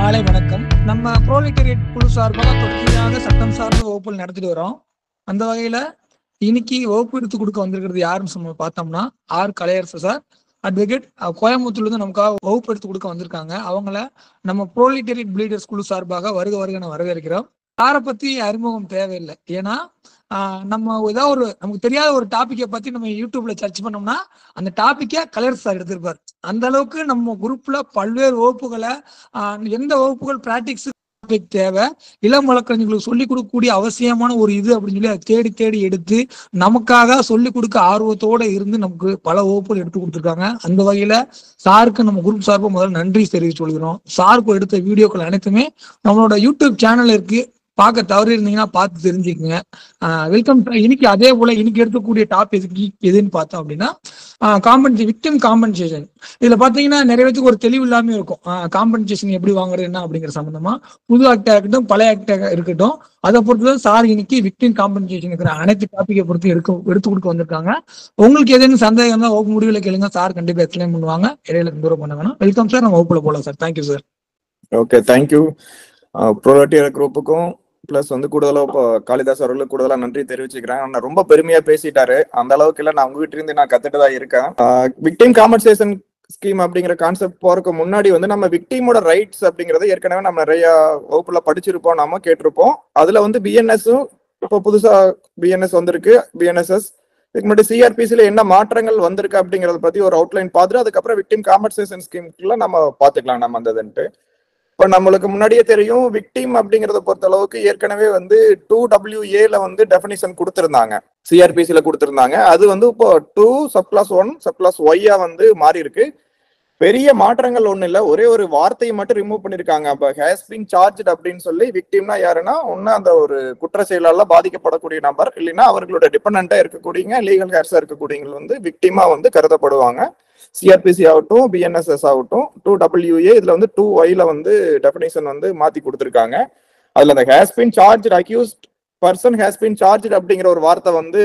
மாலை வணக்கம் நம்ம ப்ரோலிட்டரியேட் குழு சார்பாக தொடர்ச்சியாக சட்டம் சார்ந்த வகுப்புகள் நடத்திட்டு வரோம் அந்த வகையில இன்னைக்கு வகுப்பு எடுத்து கொடுக்க வந்திருக்கிறது யாருன்னு நம்ம பார்த்தோம்னா ஆர் கலையரசு சார் அட்வொகேட் கோயம்புத்தூர்ல இருந்து நமக்காக வகுப்பு எடுத்து கொடுக்க வந்திருக்காங்க அவங்கள நம்ம ப்ரோலிட்டரியேட் பிளீடர்ஸ் குழு சார்பாக வருக வருக நான் வரவேற்கிறோம் சாரை பத்தி அறிமுகம் தேவையில்லை ஏன்னா ஆஹ் நம்ம ஏதாவது ஒரு நமக்கு தெரியாத ஒரு டாபிக்கை பத்தி நம்ம யூடியூப்ல சர்ச் பண்ணோம்னா அந்த டாபிக்கை கலர் சார் எடுத்திருப்பார் அந்த அளவுக்கு நம்ம குரூப்ல பல்வேறு வகுப்புகளை ஆஹ் எந்த வகுப்புகள் பிராக்டிக்ஸ் தேவை இளம் வழக்கறிஞர்களுக்கு சொல்லிக் கொடுக்கக்கூடிய அவசியமான ஒரு இது அப்படின்னு சொல்லி அதை தேடி தேடி எடுத்து நமக்காக சொல்லிக் கொடுக்க ஆர்வத்தோட இருந்து நமக்கு பல வகுப்புகள் எடுத்து கொடுத்துருக்காங்க அந்த வகையில சாருக்கு நம்ம குரூப் சார்பாக முதல்ல நன்றி தெரிவித்து சொல்கிறோம் சாருக்கு எடுத்த வீடியோக்கள் அனைத்துமே நம்மளோட யூடியூப் சேனல் இருக்கு பார்க்க தவறி இருந்தீங்கன்னா பார்த்து தெரிஞ்சுக்கங்க வெல்கம் இன்னைக்கு அதே போல இன்னைக்கு எடுக்கக்கூடிய டாபிக் எதுன்னு பார்த்தோம் அப்படின்னா காம்பன்சே விக்டிம் காம்பன்சேஷன் இதுல பாத்தீங்கன்னா நிறைய பேருக்கு ஒரு தெளிவு இல்லாம இருக்கும் காம்பன்சேஷன் எப்படி வாங்குறது என்ன அப்படிங்கிற சம்பந்தமா புது ஆக்டா இருக்கட்டும் பழைய ஆக்டா இருக்கட்டும் அதை பொறுத்து தான் சார் இன்னைக்கு விக்டிம் காம்பன்சேஷன் இருக்கிற அனைத்து டாபிக்கை பொறுத்து எடுக்க எடுத்து கொடுக்க வந்திருக்காங்க உங்களுக்கு ஏதேனும் சந்தேகம் தான் வகுப்பு முடிவில் கேளுங்க சார் கண்டிப்பா எக்ஸ்பிளைன் பண்ணுவாங்க இடையில தூரம் பண்ண வேணாம் வெல்கம் சார் நம்ம வகுப்புல போலாம் sir thank you sir okay thank you ப்ரோலட்டியர் குரூப்புக்கும் ப்ளஸ் வந்து கூடுதலா இப்போ காளிதாஸ் அவர்களுக்கு கூடுதலா நன்றி தெரிவிச்சுக்கிறேன் நான் ரொம்ப பெருமையா பேசிட்டாரு அந்த அளவுக்கு இல்ல நான் உங்ககிட்ட இருந்து நான் கத்துட்டு தான் இருக்கேன் விக்டிம் காம்பன்சேஷன் ஸ்கீம் அப்படிங்கிற கான்செப்ட் போறதுக்கு முன்னாடி வந்து நம்ம விக்டிமோட ரைட்ஸ் அப்படிங்கறத ஏற்கனவே நம்ம நிறைய வகுப்புல படிச்சிருப்போம் நாம கேட்டிருப்போம் அதுல வந்து பிஎன்எஸும் இப்போ புதுசா பிஎன்எஸ் வந்திருக்கு பிஎன்எஸ்எஸ் இதுக்கு முன்னாடி சிஆர்பிசில என்ன மாற்றங்கள் வந்திருக்கு அப்படிங்கறத பத்தி ஒரு அவுட்லைன் பார்த்துட்டு அதுக்கப்புறம் விக்டிம் காம்பன்சேஷன் ஸ்கீம்க்குள்ள நம்ம பாத்துக்கலாம் நம்ம அந்த இதுன்ட்டு இப்போ நம்மளுக்கு முன்னாடியே தெரியும் விக்டிம் அப்படிங்கறத பொறுத்த அளவுக்கு ஏற்கனவே வந்து டூ டபிள்யூ ஏல வந்து டெஃபினிஷன் கொடுத்திருந்தாங்க சிஆர்பிசில கொடுத்திருந்தாங்க அது வந்து இப்போ two sub class one sub class ஒய்யா வந்து மாறி இருக்கு பெரிய மாற்றங்கள் ஒண்ணு இல்ல ஒரே ஒரு வார்த்தையை மட்டும் ரிமூவ் பண்ணிருக்காங்க அப்ப ஹேஸ் பின் சார்ஜ் அப்படின்னு சொல்லி விக்டிம்னா யாருன்னா ஒன்னு அந்த ஒரு குற்ற செயலால பாதிக்கப்படக்கூடிய நபர் இல்லைன்னா அவர்களோட டிபெண்டா இருக்கக்கூடியங்க லீகல் ஹேர்ஸா இருக்கக்கூடியவங்க வந்து விக்டிமா வந்து கருதப்படுவாங்க சிஆர்பிசி ஆகட்டும் பிஎன்எஸ்எஸ் ஆகட்டும் டூ டபிள்யூஏ இதுல வந்து டூ ஒய்ல வந்து டெபினேஷன் வந்து மாத்தி கொடுத்துருக்காங்க அதுல அந்த has been charge accused person has been charge அப்படிங்கிற ஒரு வார்த்தை வந்து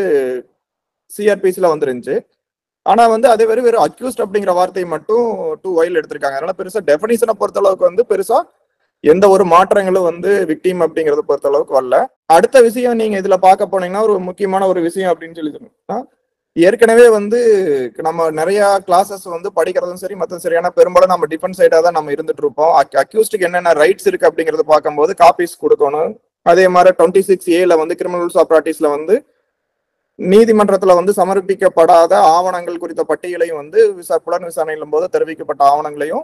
சிஆர்பிசில வந்துருந்துச்சு ஆனா வந்து அதே வெறும் வெறும் அக்யூஸ்ட் அப்படிங்கிற வார்த்தையை மட்டும் டூ ஒயில் எடுத்திருக்காங்க அதனால பெருசா டெபினிஷனை பொறுத்த அளவுக்கு வந்து பெருசா எந்த ஒரு மாற்றங்களும் வந்து விக்டீம் அப்படிங்கறத பொறுத்த அளவுக்கு வரல அடுத்த விஷயம் நீங்க இதுல பார்க்க போனீங்கன்னா ஒரு முக்கியமான ஒரு விஷயம் அப்படின்னு சொல்லி சொன்னா ஏற்கனவே வந்து நம்ம நிறைய கிளாஸஸ் வந்து படிக்கிறதும் சரி மற்ற சரியான பெரும்பாலும் நம்ம டிஃபென்ஸ் சைடா தான் நம்ம இருந்துட்டு இருப்போம் அக்யூஸ்டுக்கு என்னென்ன ரைட்ஸ் இருக்கு அப்படிங்கறத பார்க்கும்போது காப்பீஸ் கொடுக்கணும் அதே மாதிரி டுவெண்ட்டி சிக்ஸ் ஏல வந்து கிரிமினல் ஆஃப் ப்ராக்டிஸ்ல வந்து நீதிமன்றத்துல வந்து சமர்ப்பிக்கப்படாத ஆவணங்கள் குறித்த பட்டியலையும் வந்து விசா புலன் விசாரணையிலும் போது தெரிவிக்கப்பட்ட ஆவணங்களையும்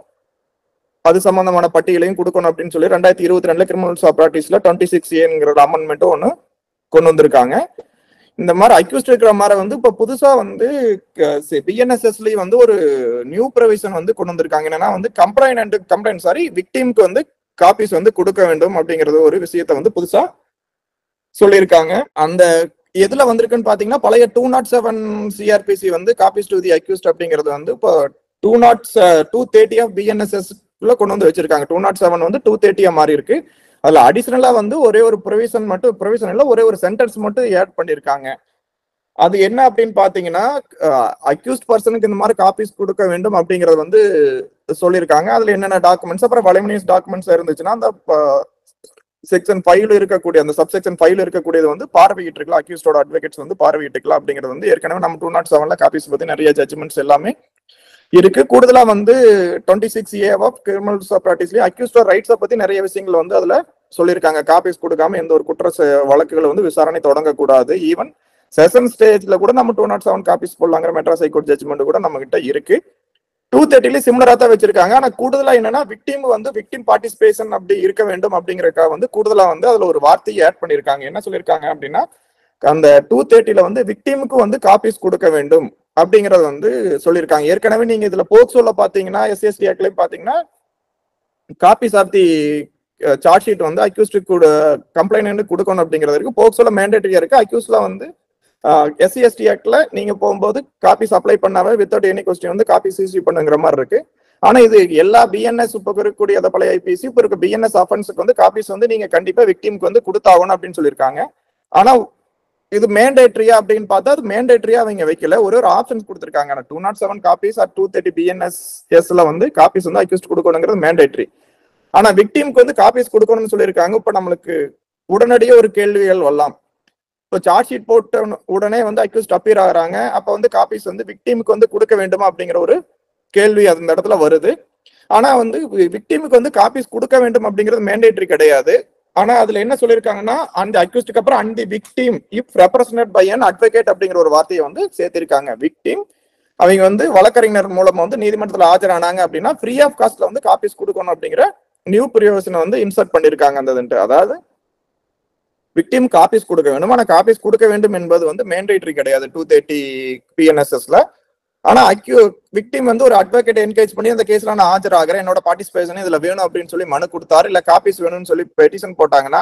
அது சம்பந்தமான பட்டியலையும் கொடுக்கணும் அப்படின்னு சொல்லி ரெண்டாயிரத்தி இருபத்தி ரெண்டுல கிரிமினல் ஆஃப் ப்ராக்டிஸ்ல டுவெண்ட்டி சிக்ஸ் ஏங்கிற அமெண்ட்மெண்ட்டும் ஒன்று கொண்டு வந்திருக்காங்க இந்த மாதிரி அக்யூஸ்ட் இருக்கிற மாதிரி வந்து இப்ப புதுசா வந்து பிஎன்எஸ்எஸ்லயும் வந்து ஒரு நியூ ப்ரொவிஷன் வந்து கொண்டு வந்திருக்காங்க என்னன்னா வந்து கம்ப்ளைண்ட் கம்ப்ளைண்ட் சாரி விக்டிம்க்கு வந்து காப்பீஸ் வந்து கொடுக்க வேண்டும் அப்படிங்கறது ஒரு விஷயத்த வந்து புதுசா சொல்லியிருக்காங்க அந்த எதுல வந்திருக்குன்னு பாத்தீங்கன்னா பழைய டூ நாட் செவன் சிஆர்பிசி வந்து காப்பீஸ் டு தி அக்யூஸ்ட் அப்படிங்கிறது வந்து இப்போ two not two thirty of BNSS கொண்டு வந்து வச்சிருக்காங்க டூ நாட் செவன் வந்து டூ தேர்ட்டியா மாறி இருக்கு அதுல அடிஷனலா வந்து ஒரே ஒரு ப்ரொவிஷன் மட்டும் ப்ரொவிஷன் இல்ல ஒரே ஒரு சென்டென்ஸ் மட்டும் ஆட் பண்ணிருக்காங்க அது என்ன அப்படின்னு பாத்தீங்கன்னா அக்யூஸ்ட் பர்சனுக்கு இந்த மாதிரி காப்பீஸ் கொடுக்க வேண்டும் அப்படிங்கறது வந்து சொல்லியிருக்காங்க அதுல என்னென்ன டாக்குமெண்ட்ஸ் அப்புறம் வலைமனியஸ் டாக்குமெண்ட்ஸ் இருந்துச்சுன்னா அந்த செக்ஷன் ஃபைவ்ல இருக்கக்கூடிய அந்த சப் செக்ஷன் ஃபைவ்ல இருக்கக்கூடியது வந்து பார்வையிட்டு இருக்கலாம் அக்யூஸ்டோட அட்வொகேட்ஸ் வந்து பார்வையிட்டுக்கலாம் அப்படிங்கிறது வந்து ஏற்கனவே நம்ம டூ நாட் செவன்ல காப்பீஸ் பத்தி நிறைய ஜட்ஜ்மெண்ட்ஸ் எல்லாமே இருக்கு கூடுதலா வந்து twenty six A of criminal ப்ராக்டிஸ்லயும் அக்யூஸ்டோ ரைட்ஸை பத்தி நிறைய விஷயங்கள் வந்து அதுல சொல்லியிருக்காங்க காப்பீஸ் கொடுக்காம எந்த ஒரு குற்ற வழக்குகளை வந்து விசாரணை தொடங்கக்கூடாது ஈவன் செஷன் ஸ்டேஜ்ல கூட நம்ம டூ நாட் செவன் காப்பீஸ் போடலாங்கிற மெட்ராஸ் ஹைகோர்ட் ஜட்ஜ்மெண்ட் கூட நம்ம கிட்ட இருக்கு டூ தேர்ட்டில சிமிலரா தான் வச்சிருக்காங்க ஆனா கூடுதலா என்னன்னா விக்டிம் வந்து விக்டிம் பார்ட்டிசிபேஷன் அப்படி இருக்க வேண்டும் அப்படிங்கறக்காக வந்து கூடுதலா வந்து அதுல ஒரு வார்த்தையை ஆட் பண்ணிருக்காங்க என்ன சொல்லியிருக்காங்க அப்படின்னா அந்த டூ தேர்ட்டில வந்து விக்டிமுக்கு வந்து காப்பீஸ் கொடுக்க வேண்டும் அப்படிங்கறது வந்து சொல்லியிருக்காங்க ஏற்கனவே நீங்க இதுல போக்சோல பாத்தீங்கன்னா எஸ்எஸ்டி ஆக்ட்லயும் பாத்தீங்கன்னா copies of the charge sheet வந்து அக்யூஸ்டு கூட கம்ப்ளைண்ட் கொடுக்கணும் அப்படிங்கிறது இருக்கு போக்சோல மேண்டேட்டரியா இருக்கு அக்யூஸ்ல வந்து எஸ்சி எஸ்டி ஆக்ட்ல நீங்க போகும்போது காப்பீஸ் அப்ளை பண்ணாவே வித்தவுட் எனி கொஸ்டின் வந்து காப்பீஸ் இஷ்யூ பண்ணுங்கிற மாதிரி இருக்கு ஆனா இது எல்லா பிஎன்எஸ் இப்போ இருக்கக்கூடிய அந்த பழைய ஐபிசி இப்போ இருக்க பிஎன்எஸ் அஃபென்ஸுக்கு வந்து காப்பீஸ் வந்து நீங்க கண்டிப்பா விக்டிம்க்கு வந்து கொடுத்தாகணும் அப்படின்னு சொல்லியிருக்காங்க ஆனா இது மேண்டேட்ரியா அப்படின்னு பார்த்தா அது மேண்டேட்ரியா அவங்க வைக்கல ஒரு ஒரு ஆப்ஷன்ஸ் கொடுத்துருக்காங்க two not seven copies or two thirty BNS எஸ்ல வந்து காப்பீஸ் வந்து அக்யூஸ்ட் கொடுக்கணுங்கிறது மேண்டேட்ரி ஆனா விக்டிம்க்கு வந்து காப்பீஸ் கொடுக்கணும்னு சொல்லியிருக்காங்க இப்ப நம்மளுக்கு உடனடியே ஒரு கேள்விகள் வரலாம் இப்போ சார்ஜ் ஷீட் போட்ட உடனே வந்து அக்யூஸ்ட் அப்பீர் ஆகுறாங்க அப்ப வந்து காப்பீஸ் வந்து விக்டிமுக்கு வந்து கொடுக்க வேண்டுமா அப்படிங்கிற ஒரு கேள்வி அந்த இடத்துல வருது ஆனா வந்து விக்டிமுக்கு வந்து காப்பீஸ் கொடுக்க வேண்டும் அப்படிங்கிறது மேண்டேட்டரி கிடையாது ஆனா அதுல என்ன சொல்லியிருக்காங்கன்னா அந்த அக்யூஸ்டுக்கு அப்புறம் and victim if represent by an advocate அப்படிங்கிற ஒரு வார்த்தையை வந்து சேர்த்திருக்காங்க விக்டிம் அவங்க வந்து வழக்கறிஞர் மூலமா வந்து நீதிமன்றத்தில் ஆஜரானாங்க அப்படின்னா ஃப்ரீ ஆஃப் காஸ்ட்ல வந்து காப்பீஸ் கொடுக்கணும் அப்படிங்கிற நியூ ப்ரியோசனை வந்து இன்சர்ட் பண்ணிருக்காங்க அந்த இதுன்ட்டு. அதாவது விக்டிம் காப்பீஸ் கொடுக்க வேண்டும் ஆனா காப்பீஸ் கொடுக்க வேண்டும் என்பது வந்து மேண்டேட்டரி கிடையாது டூ தேர்ட்டி பிஎன்எஸ்எஸ்ல ஆனா அக்யூ விக்டிம் வந்து ஒரு அட்வொகேட் என்கேஜ் பண்ணி அந்த கேஸ்ல நான் ஆஜராகிறேன் என்னோட பார்ட்டிசிபேஷன் இதுல வேணும் அப்படின்னு சொல்லி மனு கொடுத்தாரு இல்ல காப்பீஸ் வேணும்னு சொல்லி பெட்டிஷன் போட்டாங்கன்னா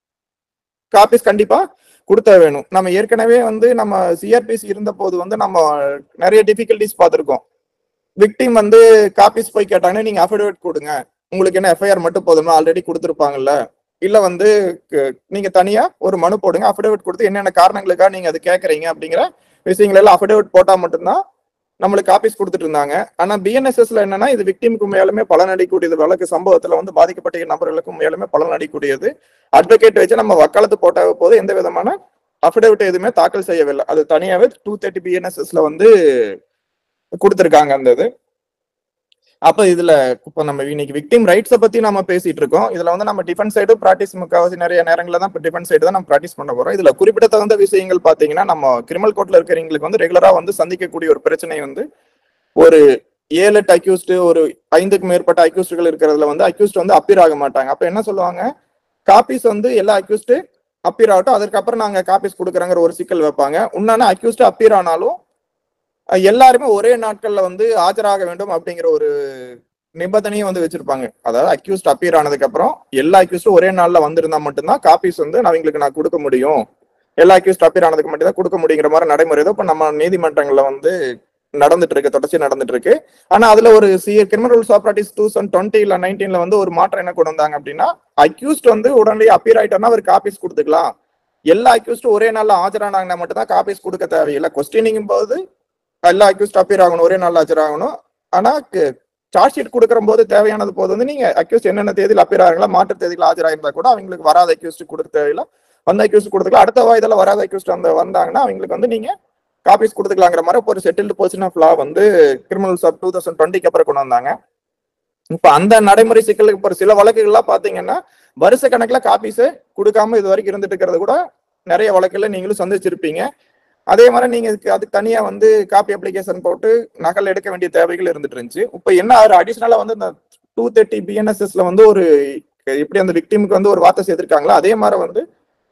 காப்பீஸ் கண்டிப்பா கொடுத்த வேணும் நம்ம ஏற்கனவே வந்து நம்ம சிஆர்பிசி இருந்த போது வந்து நம்ம நிறைய டிஃபிகல்டிஸ் பார்த்திருக்கோம் விக்டிம் வந்து காப்பீஸ் போய் கேட்டாங்கன்னா நீங்க அஃபிடவிட் கொடுங்க உங்களுக்கு என்ன எஃப்ஐஆர் மட்டும் போதுமா ஆல்ரெடி கொடுத்துருப்பாங்கல்ல இல்ல வந்து க- நீங்க தனியா ஒரு மனு போடுங்க அஃபிடவிட் கொடுத்து என்னென்ன காரணங்களுக்காக நீங்க அது கேக்குறீங்க அப்படிங்கிற விஷயங்கள் எல்லாம் அஃபிடவிட் போட்டா மட்டும்தான் நம்மளுக்கு காப்பீஸ் கொடுத்துட்டு இருந்தாங்க ஆனா பிஎன்எஸ்எஸ்ல என்னன்னா இது விக்டிமுக்கு மேலுமே பலன் அடிக்கூடியது வழக்கு சம்பவத்துல வந்து பாதிக்கப்பட்ட நபர்களுக்கும் மேலுமே பலன் அடிக்கூடியது அட்வொகேட் வச்சு நம்ம வக்காலத்து போட்ட போது எந்த விதமான அஃபிடவிட் எதுவுமே தாக்கல் செய்யவில்லை அது தனியாவே டூ தேர்ட்டி பிஎன்எஸ்எஸ்ல வந்து கொடுத்துருக்காங்க அந்த இது அப்ப இதுல இப்ப நம்ம இன்னைக்கு விக்டிம் ரைட்ஸை பத்தி நம்ம பேசிட்டு இருக்கோம் இதுல வந்து நம்ம டிஃபென்ஸ் சைடும் ப்ராக்டிஸ் முக்காவாசி நிறைய நேரங்களில் தான் இப்போ டிஃபென்ஸ் சைடு தான் நம்ம ப்ராக்டிஸ் பண்ண போறோம் இதுல குறிப்பிடத்தகுந்த விஷயங்கள் பாத்தீங்கன்னா நம்ம கிரிமினல் கோர்ட்ல இருக்கிறவங்களுக்கு வந்து ரெகுலரா வந்து சந்திக்கக்கூடிய ஒரு பிரச்சனை வந்து ஒரு ஏழு எட்டு அக்யூஸ்டு ஒரு ஐந்துக்கு மேற்பட்ட அக்யூஸ்டுகள் இருக்கிறதுல வந்து அக்யூஸ்ட் வந்து அப்பீர் ஆக மாட்டாங்க அப்ப என்ன சொல்லுவாங்க காப்பீஸ் வந்து எல்லா அக்யூஸ்டு அப்பீர் ஆகட்டும் அதுக்கப்புறம் நாங்க காப்பீஸ் கொடுக்குறங்கிற ஒரு சிக்கல் வைப்பாங்க உன்னான அக்யூஸ்டு அப்பீர் ஆனாலும் அஹ் எல்லாருமே ஒரே நாட்கள்ல வந்து ஆஜராக வேண்டும் அப்படிங்கிற ஒரு நிபந்தனையும் வந்து வச்சிருப்பாங்க அதாவது அக்யூஸ்ட் அப்பீர் ஆனதுக்கு அப்புறம் எல்லா அக்யூஸ்டும் ஒரே நாள்ல வந்திருந்தா மட்டும்தான் காப்பீஸ் வந்து அவங்களுக்கு நான் கொடுக்க முடியும் எல்லா அக்யூஸ்ட் அப்பீர் ஆனதுக்கு மட்டும் தான் கொடுக்க முடியுங்கிற மாதிரி நடைமுறை தான் இப்ப நம்ம நீதிமன்றங்கள்ல வந்து நடந்துட்டு இருக்கு தொடர்ச்சி நடந்துட்டு இருக்கு ஆனா அதுல ஒரு C criminal rules of practice two thousand twenty இல்ல நைன்டீன்ல வந்து ஒரு மாற்றம் என்ன கொண்டு வந்தாங்க அப்படின்னா அக்யூஸ்ட் வந்து உடனடியே அப்பீர் ஆயிட்டோம்னா அவர் காப்பீஸ் கொடுத்துக்கலாம் எல்லா அக்யூஸ்டும் ஒரே நாள்ல ஆஜரானாங்கன்னா மட்டும் தான் காப்பீஸ் கொடுக்க தேவையில்லை கொஸ்டினிங் போது எல்லா அக்யூஸ்ட் அப்பீர் ஆகணும் ஒரே நாள்ல ஆஜராகணும் ஆனா சார்ஜ் ஷீட் கொடுக்குற போது தேவையானது போது வந்து நீங்க அக்யூஸ்ட் என்னென்ன தேதியில் அப்பீர் ஆகிறாங்களா மாற்று தேதியில் ஆஜராயிருந்தா கூட அவங்களுக்கு வராத அக்யூஸ்ட் கொடுக்க தேவையில்லை வந்த அக்யூஸ்ட் கொடுத்துக்கலாம் அடுத்த வாய்தால வராத அக்யூஸ்ட் அந்த வந்தாங்கன்னா அவங்களுக்கு வந்து நீங்க காப்பீஸ் கொடுத்துக்கலாங்கிற மாதிரி இப்போ ஒரு செட்டில்டு பர்சன் ஆஃப் லா வந்து கிரிமினல்ஸ் ஆஃப் டூ தௌசண்ட் டுவெண்ட்டிக்கு அப்புறம் கொண்டு வந்தாங்க இப்ப அந்த நடைமுறை சிக்கலுக்கு இப்போ சில வழக்குகள்லாம் பாத்தீங்கன்னா வருஷ கணக்குல காப்பீஸ் கொடுக்காம இது வரைக்கும் இருந்துட்டு இருக்கிறது கூட நிறைய வழக்குல நீங்களும் சந்திச்சிருப்பீங்க அதே மாதிரி நீங்க இதுக்கு அதுக்கு தனியா வந்து காப்பி அப்ளிகேஷன் போட்டு நகல் எடுக்க வேண்டிய தேவைகள் இருந்துட்டு இருந்துச்சு இப்ப என்ன ஒரு அடிஷனலா வந்து இந்த டூ தேர்ட்டி பிஎன்எஸ்எஸ்ல வந்து ஒரு எப்படி அந்த விக்டிமுக்கு வந்து ஒரு வார்த்தை சேர்த்திருக்காங்களோ அதே மாதிரி வந்து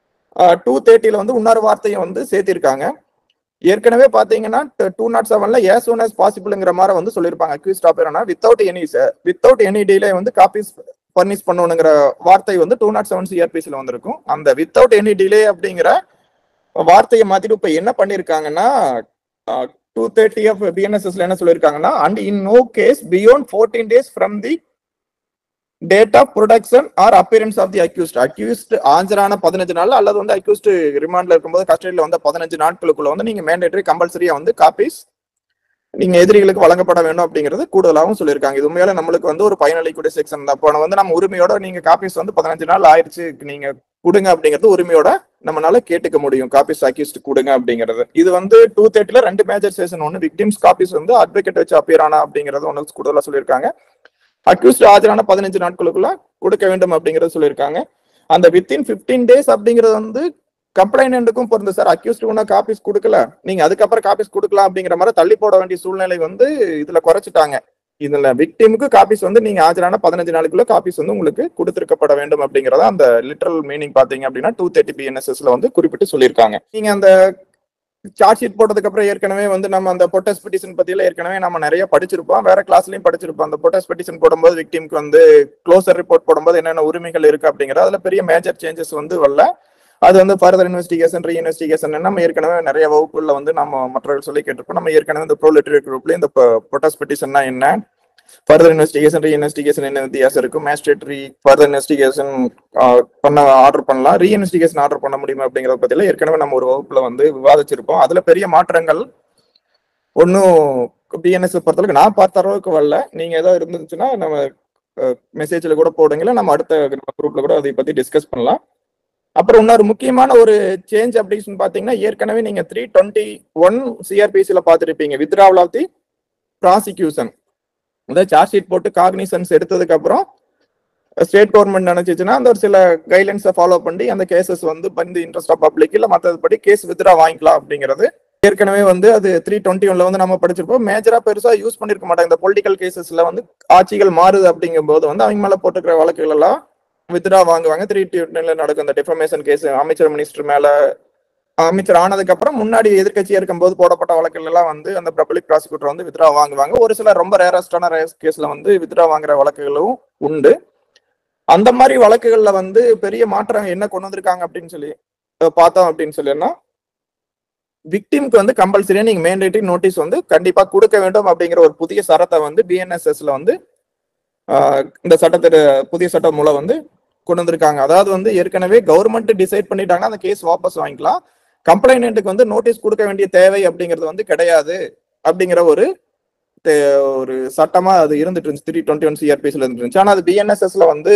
டூ தேர்ட்டில வந்து இன்னொரு வார்த்தையை வந்து சேர்த்திருக்காங்க ஏற்கனவே பாத்தீங்கன்னா டூ நாட் செவன்ல ஏஸ் சூன் as பாசிபிள்ங்கிற மாதிரி வந்து சொல்லியிருப்பாங்க accused offer without any without any delay வந்து காப்பீஸ் பர்னிஷ் பண்ணணுங்கிற வார்த்தை வந்து டூ நாட் செவன் சிஆர்பிசில வந்திருக்கும் அந்த வித்தவுட் எனி டிலே அப்படிங்கிற வார்த்தையை மாத்திட்டு இப்ப என்ன பண்ணிருக்காங்கன்னா டூ தேர்ட்டி ஆஃப் பிஎன்எஸ்எஸ்ல என்ன சொல்லியிருக்காங்கன்னா and in no case beyond fourteen days from the date of production or appearance of the accused accused ஆஜரான பதினஞ்சு நாள் அல்லது வந்து அக்யூஸ்ட் ரிமாண்ட்ல இருக்கும்போது கஸ்டடியில் வந்த பதினஞ்சு நாட்களுக்குள்ள வந்து நீங்க மேண்டேட்டரி கம்பல்சரியா வந்து காப்பீஸ் நீங்க எதிரிகளுக்கு வழங்கப்பட வேண்டும் அப்படிங்கிறது கூடுதலாகவும் சொல்லியிருக்காங்க இது உண்மையால நம்மளுக்கு வந்து ஒரு பயனளிக்கூடிய செக்ஷன் தான் இப்போ வந்து நம்ம உரிமையோட நீங்க காப்பீஸ் வந்து பதினஞ்சு நாள் ஆயிடுச்சு நீங்க கொடுங்க அப்படிங்கிறது உரிமையோட நம்மளால கேட்டுக்க முடியும் காப்பீஸ் அக்யூஸ்ட் கொடுங்க அப்படிங்கிறது இது வந்து டூ தேர்ட்டில ரெண்டு மேஜர் செஷன் ஒன்று விக்டிம்ஸ் காப்பீஸ் வந்து அட்வொகேட் வச்சு அப்பியர் ஆனா அப்படிங்கறது ஒன்று கூடுதலா சொல்லியிருக்காங்க அக்யூஸ்ட் ஆஜரான பதினஞ்சு நாட்களுக்குள்ள கொடுக்க வேண்டும் அப்படிங்கறது சொல்லியிருக்காங்க அந்த வித்தின் பிப்டீன் டேஸ் அப்படிங்கிறது வந்து கம்ப்ளைண்ட்டுக்கும் பொருந்து சார் அக்யூஸ்ட் ஒன்றும் காப்பீஸ் கொடுக்கல நீங்க அதுக்கப்புறம் காப்பீஸ் கொடுக்கலாம் அப்படிங்கிற மாதிரி தள்ளி போட வேண்டிய சூழ்நிலை வந்து இதுல குறைச்சிட்டாங்க இதுல விக்டிமுக்கு காப்பீஸ் வந்து நீங்க ஆஜரான பதினஞ்சு நாளுக்குள்ள காப்பீஸ் வந்து உங்களுக்கு கொடுத்திருக்கப்பட வேண்டும் அப்படிங்கறத அந்த லிட்டரல் மீனிங் பாத்தீங்க அப்படின்னா டூ தேர்ட்டி பிஎன்எஸ்எஸ்ல வந்து குறிப்பிட்டு சொல்லியிருக்காங்க நீங்க அந்த சார்ஜ் ஷீட் போட்டதுக்கு அப்புறம் ஏற்கனவே வந்து நம்ம அந்த பொட்டஸ் பெட்டிஷன் பத்தியில ஏற்கனவே நம்ம நிறைய படிச்சிருப்போம் வேற கிளாஸ்லயும் படிச்சிருப்போம் அந்த பொட்டஸ் பெட்டிஷன் போடும்போது விக்டிம்க்கு வந்து க்ளோசர் ரிப்போர்ட் போடும்போது என்னென்ன உரிமைகள் இருக்கு அப்படிங்கிற அதுல பெரிய மேஜர் சேஞ்சஸ் வந்து வரல அது வந்து ஃபர்தர் இன்வெஸ்டிகேஷன் ரீ இன்வெஸ்டிகேஷன் நம்ம ஏற்கனவே நிறைய வகுப்புல வந்து நம்ம மற்றவர்கள் சொல்லி கேட்டிருப்போம் நம்ம ஏற்கனவே இந்த ப்ரோ லிட்டரி குரூப்ல இந்த பொட்டஸ் பெட்டிஷன்னா என்ன ஃபர்தர் இன்வெஸ்டிகேஷன் ரீ இன்வெஸ்டிகேஷன் என்ன வித்தியாசம் இருக்கும் மேஸ்ட்ரேட்ரி ஃபர்தர் இன்வெஸ்டிகேஷன் பண்ண ஆர்டர் பண்ணலாம் ரீ இன்வெஸ்டிகேஷன் ஆர்டர் பண்ண முடியுமா அப்படிங்கறத பத்தியில ஏற்கனவே நம்ம ஒரு வகுப்புல வந்து விவாதிச்சிருப்போம் அதுல பெரிய மாற்றங்கள் ஒன்னும் பிஎன்எஸ் பொறுத்தளவுக்கு நான் பார்த்த அளவுக்கு வரல நீங்க ஏதோ இருந்துச்சுன்னா நம்ம மெசேஜ்ல கூட போடுங்களா நம்ம அடுத்த குரூப்ல கூட அதை பத்தி டிஸ்கஸ் பண்ணலாம் அப்புறம் இன்னொரு முக்கியமான ஒரு சேஞ்ச் அப்படின்னு பாத்தீங்கன்னா ஏற்கனவே நீங்க த்ரீ டுவெண்ட்டி ஒன் சிஆர்பிசில பார்த்துருப்பீங்க வித்ராவல் ஆஃப் தி ப்ராசிக்யூஷன் அதாவது சார்ஜ் ஷீட் போட்டு காக்னிசன்ஸ் எடுத்ததுக்கு அப்புறம் ஸ்டேட் கவர்மெண்ட் நினைச்சிச்சுன்னா அந்த ஒரு சில கைட்லைன்ஸை ஃபாலோ பண்ணி அந்த கேசஸ் வந்து வந்து இன்ட்ரெஸ்ட் ஆஃப் பப்ளிக் இல்ல மற்றபடி கேஸ் வித்ரா வாங்கிக்கலாம் அப்படிங்கிறது ஏற்கனவே வந்து அது த்ரீ டுவெண்ட்டி ஒன்ல வந்து நம்ம படிச்சிருப்போம் மேஜரா பெருசா யூஸ் பண்ணிருக்க மாட்டாங்க இந்த பொலிட்டிக்கல் கேசஸ்ல வந்து ஆட்சிகள் மாறுது அப்படிங்கும் போது வந்து அவங்க மேல போட்டுக்கிற வழக்குகள் எல்லாம் வித்ரா வாங்குவாங்க த்ரீ டுவெண்ட்டில நடக்கும் இந்த டிஃபர்மேஷன் கேஸ் அமைச்சர் மினிஸ்டர் மேல அமைச்சர் ஆனதுக்கு அப்புறம் முன்னாடி எதிர்கட்சியா இருக்கும்போது போடப்பட்ட வழக்குகள் எல்லாம் வந்து அந்த பப்ளிக் ப்ராசிக்யூட்டர் வந்து வித்ரா வாங்குவாங்க ஒரு சில ரொம்ப ரேரஸ்டான கேஸ்ல வந்து வித்ரா வாங்குற வழக்குகளும் உண்டு அந்த மாதிரி வழக்குகள்ல வந்து பெரிய மாற்றம் என்ன கொண்டு வந்திருக்காங்க அப்படின்னு சொல்லி பார்த்தோம் அப்படின்னு சொல்லினா விக்டிம்க்கு வந்து கம்பல்சரியா நீங்க மேண்டேட்டரி நோட்டீஸ் வந்து கண்டிப்பா கொடுக்க வேண்டும் அப்படிங்கிற ஒரு புதிய சரத்தை வந்து பிஎன்எஸ்எஸ்ல வந்து இந்த சட்டத்திட புதிய சட்டம் மூலம் வந்து கொண்டு வந்திருக்காங்க அதாவது வந்து ஏற்கனவே கவர்மெண்ட் டிசைட் பண்ணிட்டாங்கன்னா அந்த கேஸ் வாபஸ் வாங்கிக்கலாம் கம்ப்ளைண்ட்டுக்கு வந்து நோட்டீஸ் கொடுக்க வேண்டிய தேவை அப்படிங்கிறது வந்து கிடையாது அப்படிங்கிற ஒரு ஒரு சட்டமா அது இருந்துட்டு இருந்துச்சு த்ரீ டுவெண்ட்டி ஒன் சிஆர்பிஸ்ல இருந்துச்சு ஆனா அது பிஎன்எஸ்எஸ்ல வந்து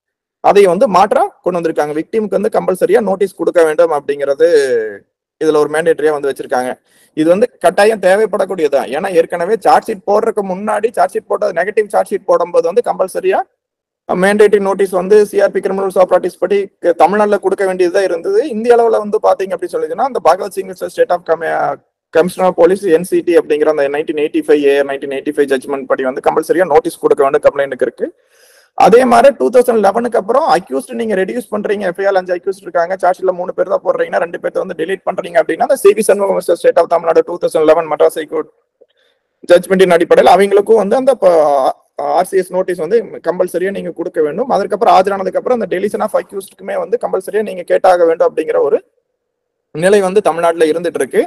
அதை வந்து மாற்றம் கொண்டு வந்திருக்காங்க விக்டிமுக்கு வந்து கம்பல்சரியா நோட்டீஸ் கொடுக்க வேண்டும் அப்படிங்கிறது இதுல ஒரு மேண்டேட்டரியா வந்து வச்சிருக்காங்க இது வந்து கட்டாயம் தேவைப்படக்கூடியதுதான் ஏன்னா ஏற்கனவே சார்ஜ் ஷீட் போடுறதுக்கு முன்னாடி சார்ஜ் ஷீட் போட்டது நெகட்டிவ் சார்ஜ் ஷீட் போடும்போது வந்து கம்பல்சரியா மேண்டேட்டரி நோட்டீஸ் வந்து சிஆர்பி கிரிமினல் ப்ராப்பர்ட்டிஸ் படி தமிழ்நாட்டுல கொடுக்க வேண்டியதுதான் இருந்தது இந்திய அளவுல வந்து பாத்தீங்க அப்படின்னு சொல்லிச்சுன்னா அந்த Bhagwat Singh state of commissioner police NCT அப்படிங்கிற அந்த nineteen eighty five A nineteen eighty five judgement படி வந்து கம்பல்சரியா நோட்டீஸ் கொடுக்க வேண்டும் கம்ப்ளைண்ட்டுக்கு இருக்கு அதே மாதிரி டூ தௌசண்ட் லெவனுக்கு அப்புறம் அக்யூஸ்ட் நீங்க ரெடியூஸ் பண்றீங்க எஃப்ஐஆர் அஞ்சு அக்யூஸ்ட் இருக்காங்க சார்ஜ்ல மூணு பேர் தான் போடுறீங்கன்னா ரெண்டு பேர்த்த வந்து டெலிட் பண்றீங்க அப்படின்னா அந்த CV Shanmugam state of Tamil Nadu two thousand eleven Madras high court ஜட்மெண்டின் அடிப்படையில் அவங்களுக்கும் வந்து அந்த ஆர்சிஎஸ் நோட்டீஸ் வந்து கம்பல்சரியா நீங்க கொடுக்க வேண்டும் அதற்கப்புறம் ஆஜரானதுக்கு அப்புறம் அந்த டெலிஷன் ஆஃப் அக்யூஸ்டுக்குமே வந்து கம்பல்சரியா நீங்க கேட்டாக வேண்டும் அப்படிங்கிற ஒரு நிலை வந்து தமிழ்நாட்டுல இருந்துட்டு இருக்கு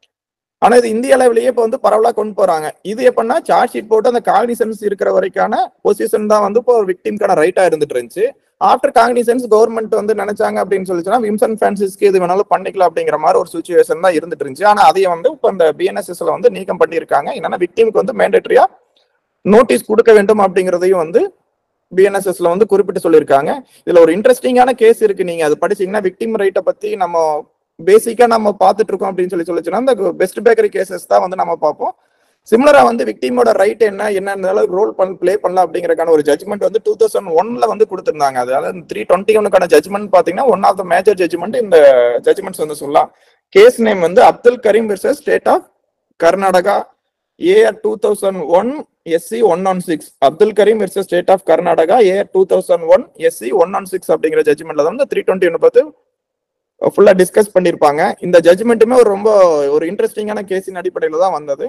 ஆனா இது இந்திய அளவிலேயே இப்ப வந்து பரவலா கொண்டு போறாங்க இது எப்படின்னா சார்ஜ் ஷீட் போட்டு அந்த காக்னிசன்ஸ் இருக்கிற வரைக்கான பொசிஷன் தான் வந்து இப்போ ஒரு விக்டிம்கான ரைட்டா இருந்துட்டு இருந்துச்சு ஆஃப்டர் காக்னிசன்ஸ் கவர்மெண்ட் வந்து நினைச்சாங்க அப்படின்னு சொல்லிச்சுன்னா விம்சன் பிரான்சிஸ்க்கு இது வேணாலும் பண்ணிக்கலாம் அப்படிங்கிற மாதிரி ஒரு சுச்சுவேஷன் தான் இருந்துட்டு இருந்துச்சு ஆனா அதையும் வந்து இப்போ இந்த பிஎன்எஸ்எஸ்ல வந்து நீக்கம் பண்ணியிருக்காங்க என்னன்னா விக்டிமுக்கு வந்து மேண்டேட்டரியா நோட்டீஸ் கொடுக்க வேண்டும் அப்படிங்கிறதையும் வந்து பிஎன்எஸ்எஸ்ல வந்து குறிப்பிட்டு சொல்லியிருக்காங்க இதுல ஒரு இன்ட்ரெஸ்டிங்கான கேஸ் இருக்கு நீங்க அது படிச்சீங்கன்னா விக்டிம் ரைட்டை பத்தி நம்ம பேசிக்கா நம்ம பார்த்துட்டு இருக்கோம் அப்படின்னு சொல்லி சொல்லிச்சுன்னா இந்த பெஸ்ட் பேக்கரி கேசஸ் தான் வந்து நம்ம பார்ப்போம் சிமிலரா வந்து விக்டிமோட ரைட் என்ன என்ன ரோல் பண்ண பிளே பண்ணலாம் அப்படிங்கறக்கான ஒரு ஜட்மெண்ட் வந்து டூ தௌசண்ட் ஒன்ல வந்து கொடுத்திருந்தாங்க அதாவது த்ரீ டுவெண்ட்டி ஒனுக்கான ஜட்மெண்ட் பாத்தீங்கன்னா one of the major judgement இந்த ஜட்மெண்ட்ஸ் வந்து சொல்லலாம் கேஸ் நேம் வந்து Abdul Karim versus state of Karnataka AR two thousand one SC one on six Abdul Karim versus state of Karnataka AR two thousand one SC one on six அப்படிங்கிற ஜட்மெண்ட்ல வந்து three twenty one பார்த்து ஃபுல்லா discuss பண்ணிருப்பாங்க இந்த ஜட்மெண்ட்டுமே ஒரு ரொம்ப ஒரு இன்ட்ரெஸ்டிங்கான கேஸின் அடிப்படையில தான் வந்தது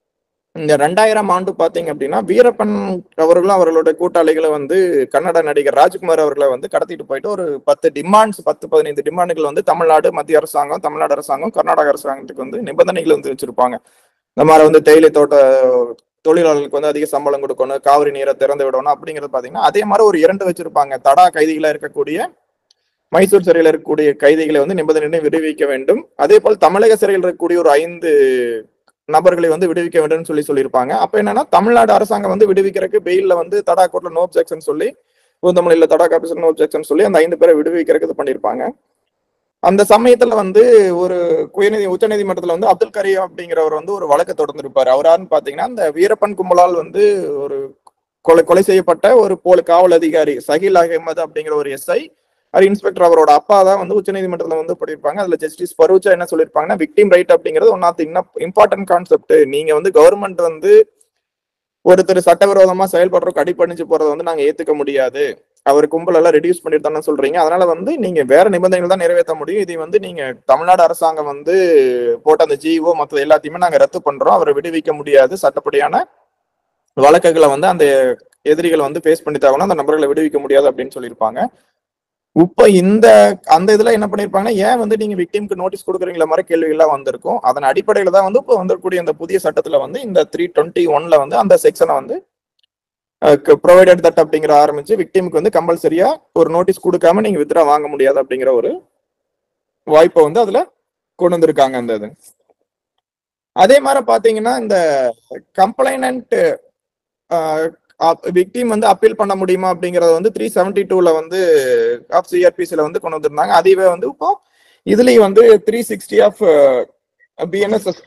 இந்த ரெண்டாயிரம் ஆண்டு பாத்தீங்க அப்படின்னா வீரப்பன் அவர்களும் அவர்களுடைய கூட்டாளிகளும் வந்து கன்னட நடிகர் ராஜ்குமார் அவர்களை வந்து கடத்திட்டு போயிட்டு ஒரு பத்து டிமாண்ட்ஸ் பத்து பதினைந்து டிமாண்டுகள் வந்து தமிழ்நாடு மத்திய அரசாங்கம் தமிழ்நாடு அரசாங்கம் கர்நாடக அரசாங்கத்துக்கு வந்து நிபந்தனைகள் வந்து வச்சிருப்பாங்க இந்த மாதிரி வந்து தேயிலை தோட்ட தொழிலாளர்களுக்கு வந்து அதிக சம்பளம் கொடுக்கணும் காவிரி நீரை திறந்து விடணும் அப்படிங்கிறது பாத்தீங்கன்னா அதே மாதிரி ஒரு இரண்டு வச்சிருப்பாங்க தடா கைதிகளா இருக்கக்கூடிய மைசூர் சிறையில் இருக்கக்கூடிய கைதிகளை வந்து நிபந்தனை விடுவிக்க வேண்டும் அதே போல் தமிழக சிறையில் இருக்கக்கூடிய ஒரு ஐந்து நபர்களை வந்து விடுவிக்க வேண்டும் சொல்லி சொல்லியிருப்பாங்க அப்ப என்னன்னா தமிழ்நாடு அரசாங்கம் வந்து விடுவிக்கிறதுக்கு பெயில்ல வந்து தடா கோர்ட்ல நோ அப்ஜெக்ஷன் சொல்லி பூந்தமல்லியில தடா காப்பீசர் நோ அப்ஜெக்ஷன் சொல்லி அந்த ஐந்து பேரை விடுவிக்கிறதுக்கு இது பண்ணியிருப்பாங்க அந்த சமயத்துல வந்து ஒரு உயர்நீதி உச்சநீதிமன்றத்துல வந்து அப்துல் கரீம் அப்படிங்கிறவர் வந்து ஒரு வழக்கு தொடர்ந்திருப்பாரு அவரான்னு பாத்தீங்கன்னா அந்த வீரப்பன் கும்பலால் வந்து ஒரு கொலை கொலை செய்யப்பட்ட ஒரு போல காவல் அதிகாரி சஹில் அகமது அப்படிங்கிற ஒரு எஸ்ஐ அது இன்ஸ்பெக்டர் அவரோட அப்பா தான் வந்து உச்சநீதிமன்றத்துல வந்து படியிருப்பாங்க அதுல ஜஸ்டிஸ் பரூச்சா என்ன சொல்லியிருப்பாங்கன்னா விக்டிம் ரைட் அப்படிங்கிறது ஒன் ஆஃப் இம்பார்ட்டன்ட் கான்செப்ட் நீங்க வந்து கவர்மெண்ட் வந்து ஒருத்தர் சட்டவிரோதமா செயல்படுறதுக்கு அடிப்பணிச்சு போறதை வந்து நாங்க ஏத்துக்க முடியாது அவர் கும்பல் எல்லாம் ரெடியூஸ் பண்ணிட்டு தானே சொல்றீங்க அதனால வந்து நீங்க வேற நிபந்தனைகள் தான் நிறைவேற்ற முடியும் இதை வந்து நீங்க தமிழ்நாடு அரசாங்கம் வந்து போட்ட அந்த ஜிஓ மற்ற எல்லாத்தையுமே நாங்க ரத்து பண்றோம் அவரை விடுவிக்க முடியாது சட்டப்படியான வழக்குகளை வந்து அந்த எதிரிகளை வந்து ஃபேஸ் பண்ணி தாகணும் அந்த நபர்களை விடுவிக்க முடியாது அப்படின்னு சொல்லியிருப்பாங்க இப்ப இந்த அந்த இதுல என்ன பண்ணிருப்பாங்கன்னா ஏன் வந்து நீங்க விக்டிம்க்கு நோட்டீஸ் கொடுக்குறீங்களா மாதிரி கேள்விகள்லாம் வந்திருக்கும் அதன் அடிப்படையில தான் வந்து இப்போ வந்திருக்கக்கூடிய அந்த புதிய சட்டத்துல வந்து இந்த த்ரீ டுவெண்ட்டி ஒன்ல வந்து அந்த செக்ஷனை வந்து ப்ரொவைடட் தட் அப்படிங்கிற ஆரம்பிச்சு விக்டிமுக்கு வந்து கம்பல்சரியா ஒரு நோட்டீஸ் கொடுக்காம நீங்க வித்ரா வாங்க முடியாது அப்படிங்கிற ஒரு வாய்ப்பை வந்து அதுல கொண்டு வந்திருக்காங்க அந்த இது அதே மாதிரி பாத்தீங்கன்னா இந்த கம்ப்ளைனண்ட் விக்டிம் வந்து அப்பீல் பண்ண முடியுமா அப்படிங்கறத வந்து த்ரீ செவன்டி டூல வந்து ஆஃப் சிஆர்பிசில வந்து கொண்டு வந்திருந்தாங்க அதுவே வந்து இப்போ இதுலயும் வந்து த்ரீ சிக்ஸ்டி ஆஃப் பிஎன்எஸ்எஸ்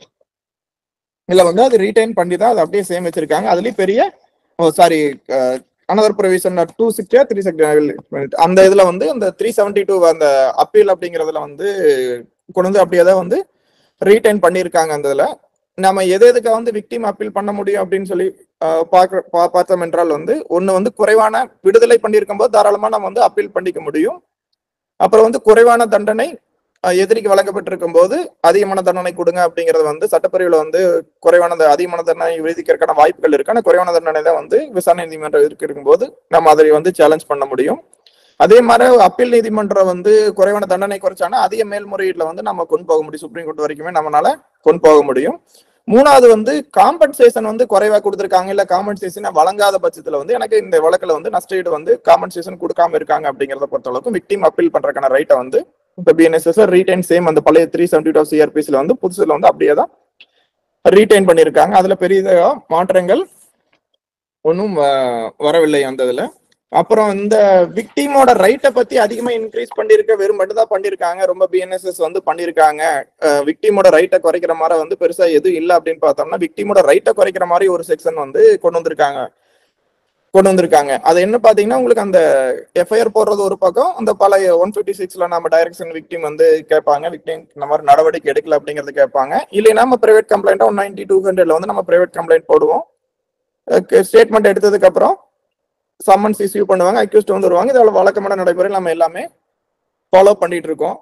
இதுல வந்து அது ரீடைன் பண்ணி தான் அது அப்படியே சேம் வச்சிருக்காங்க அதுலயும் பெரிய சாரி அனதர் ப்ரொவிஷன் டூ சிக்ஸ்டியா த்ரீ சிக்ஸ்டி அந்த இதுல வந்து அந்த த்ரீ செவன்டி டூ அந்த அப்பீல் அப்படிங்கறதுல வந்து கொண்டு வந்து அப்படியே தான் வந்து ரீடைன் பண்ணியிருக்காங்க அந்த இதுல நம்ம எது எதுக்கு வந்து விக்டிம் அப்பீல் பண்ண முடியும் அப்படின்னு சொல்லி அஹ், பார்க்க பா- பார்த்தோம் என்றால் வந்து ஒண்ணு வந்து குறைவான விடுதலை பண்ணியிருக்கும் போது தாராளமா நம்ம வந்து அப்பீல் பண்ணிக்க முடியும் அப்புறம் வந்து குறைவான தண்டனை அஹ், எதிரிக்கு வழங்கப்பட்டிருக்கும் போது அதிகமான தண்டனை கொடுங்க அப்படிங்கறது வந்து சட்டப்பிரிவுல வந்து குறைவான த- அதிகமான தண்டனை விதிக்கிறதுக்கான வாய்ப்புகள் இருக்கு ஆனா குறைவான தண்டனை தான் வந்து விசாரணை நீதிமன்றம் இருக்கு இருக்கும்போது நம்ம அதை வந்து சேலஞ்ச் பண்ண முடியும் அதே மாதிரி அப்பீல் நீதிமன்றம் வந்து குறைவான தண்டனை குறைச்சானா அதிக மேல்முறையீடுல வந்து நம்ம கொண்டு போக முடியும் சுப்ரீம் கோர்ட் வரைக்குமே நம்மளால கொண்டு போக முடியும் மூணாவது வந்து காம்பன்சேஷன் வந்து குறைவா கொடுத்துருக்காங்க இல்ல காம்பன்சேஷனை வழங்காத பட்சத்துல வந்து எனக்கு இந்த வழக்குல வந்து நஷ்டஈடு வந்து காம்பன்சேஷன் கொடுக்காம இருக்காங்க அப்படிங்கறத பொறுத்த அளவுக்கு விக்டிம் அப்பீல் பண்றதுக்கான ரைட்டை வந்து இப்ப பிஎன்எஸ்எஸ் ரீடைன் சேம் அந்த பழைய த்ரீ செவன்டி டூ சிஆர்பிஸ்ல வந்து புதுசுல வந்து அப்படியே தான் ரீடைன் பண்ணியிருக்காங்க அதுல பெரிய மாற்றங்கள் ஒன்றும் வரவில்லை அந்த இதுல அப்புறம் இந்த விக்டிமோட ரைட்டை பத்தி அதிகமா இன்க்ரீஸ் பண்ணிருக்க வெறும் மட்டும் தான் பண்ணிருக்காங்க ரொம்ப பிஎன்எஸ்எஸ் வந்து பண்ணிருக்காங்க விக்டிமோட ரைட்டை குறைக்கிற மாதிரி வந்து பெருசா எதுவும் இல்லை அப்படின்னு பார்த்தோம்னா விக்டிமோட ரைட்டை குறைக்கிற மாதிரி ஒரு செக்ஷன் வந்து கொண்டு வந்திருக்காங்க கொண்டு வந்திருக்காங்க அது என்ன பாத்தீங்கன்னா உங்களுக்கு அந்த எஃப்ஐஆர் போடுறது ஒரு பக்கம் அந்த பழைய ஒன் ஃபிஃப்டி சிக்ஸ்ல நம்ம டைரக்ஷன் விக்டிம் வந்து கேட்பாங்க விக்டிம் இந்த மாதிரி நடவடிக்கை எடுக்கல அப்படிங்கறது கேட்பாங்க இல்லைன்னா நம்ம private complaint one ninety two ஹண்ட்ரட்ல வந்து நம்ம பிரைவேட் கம்ப்ளைண்ட் போடுவோம் ஸ்டேட்மெண்ட் எடுத்ததுக்கு அப்புறம் சம்மன்ஸ் இஸ்யூ பண்ணுவாங்க அக்யூஸ்ட் வந்து வருவாங்க இதோட வழக்கமான நடைமுறை நம்ம எல்லாமே ஃபாலோ பண்ணிட்டு இருக்கோம்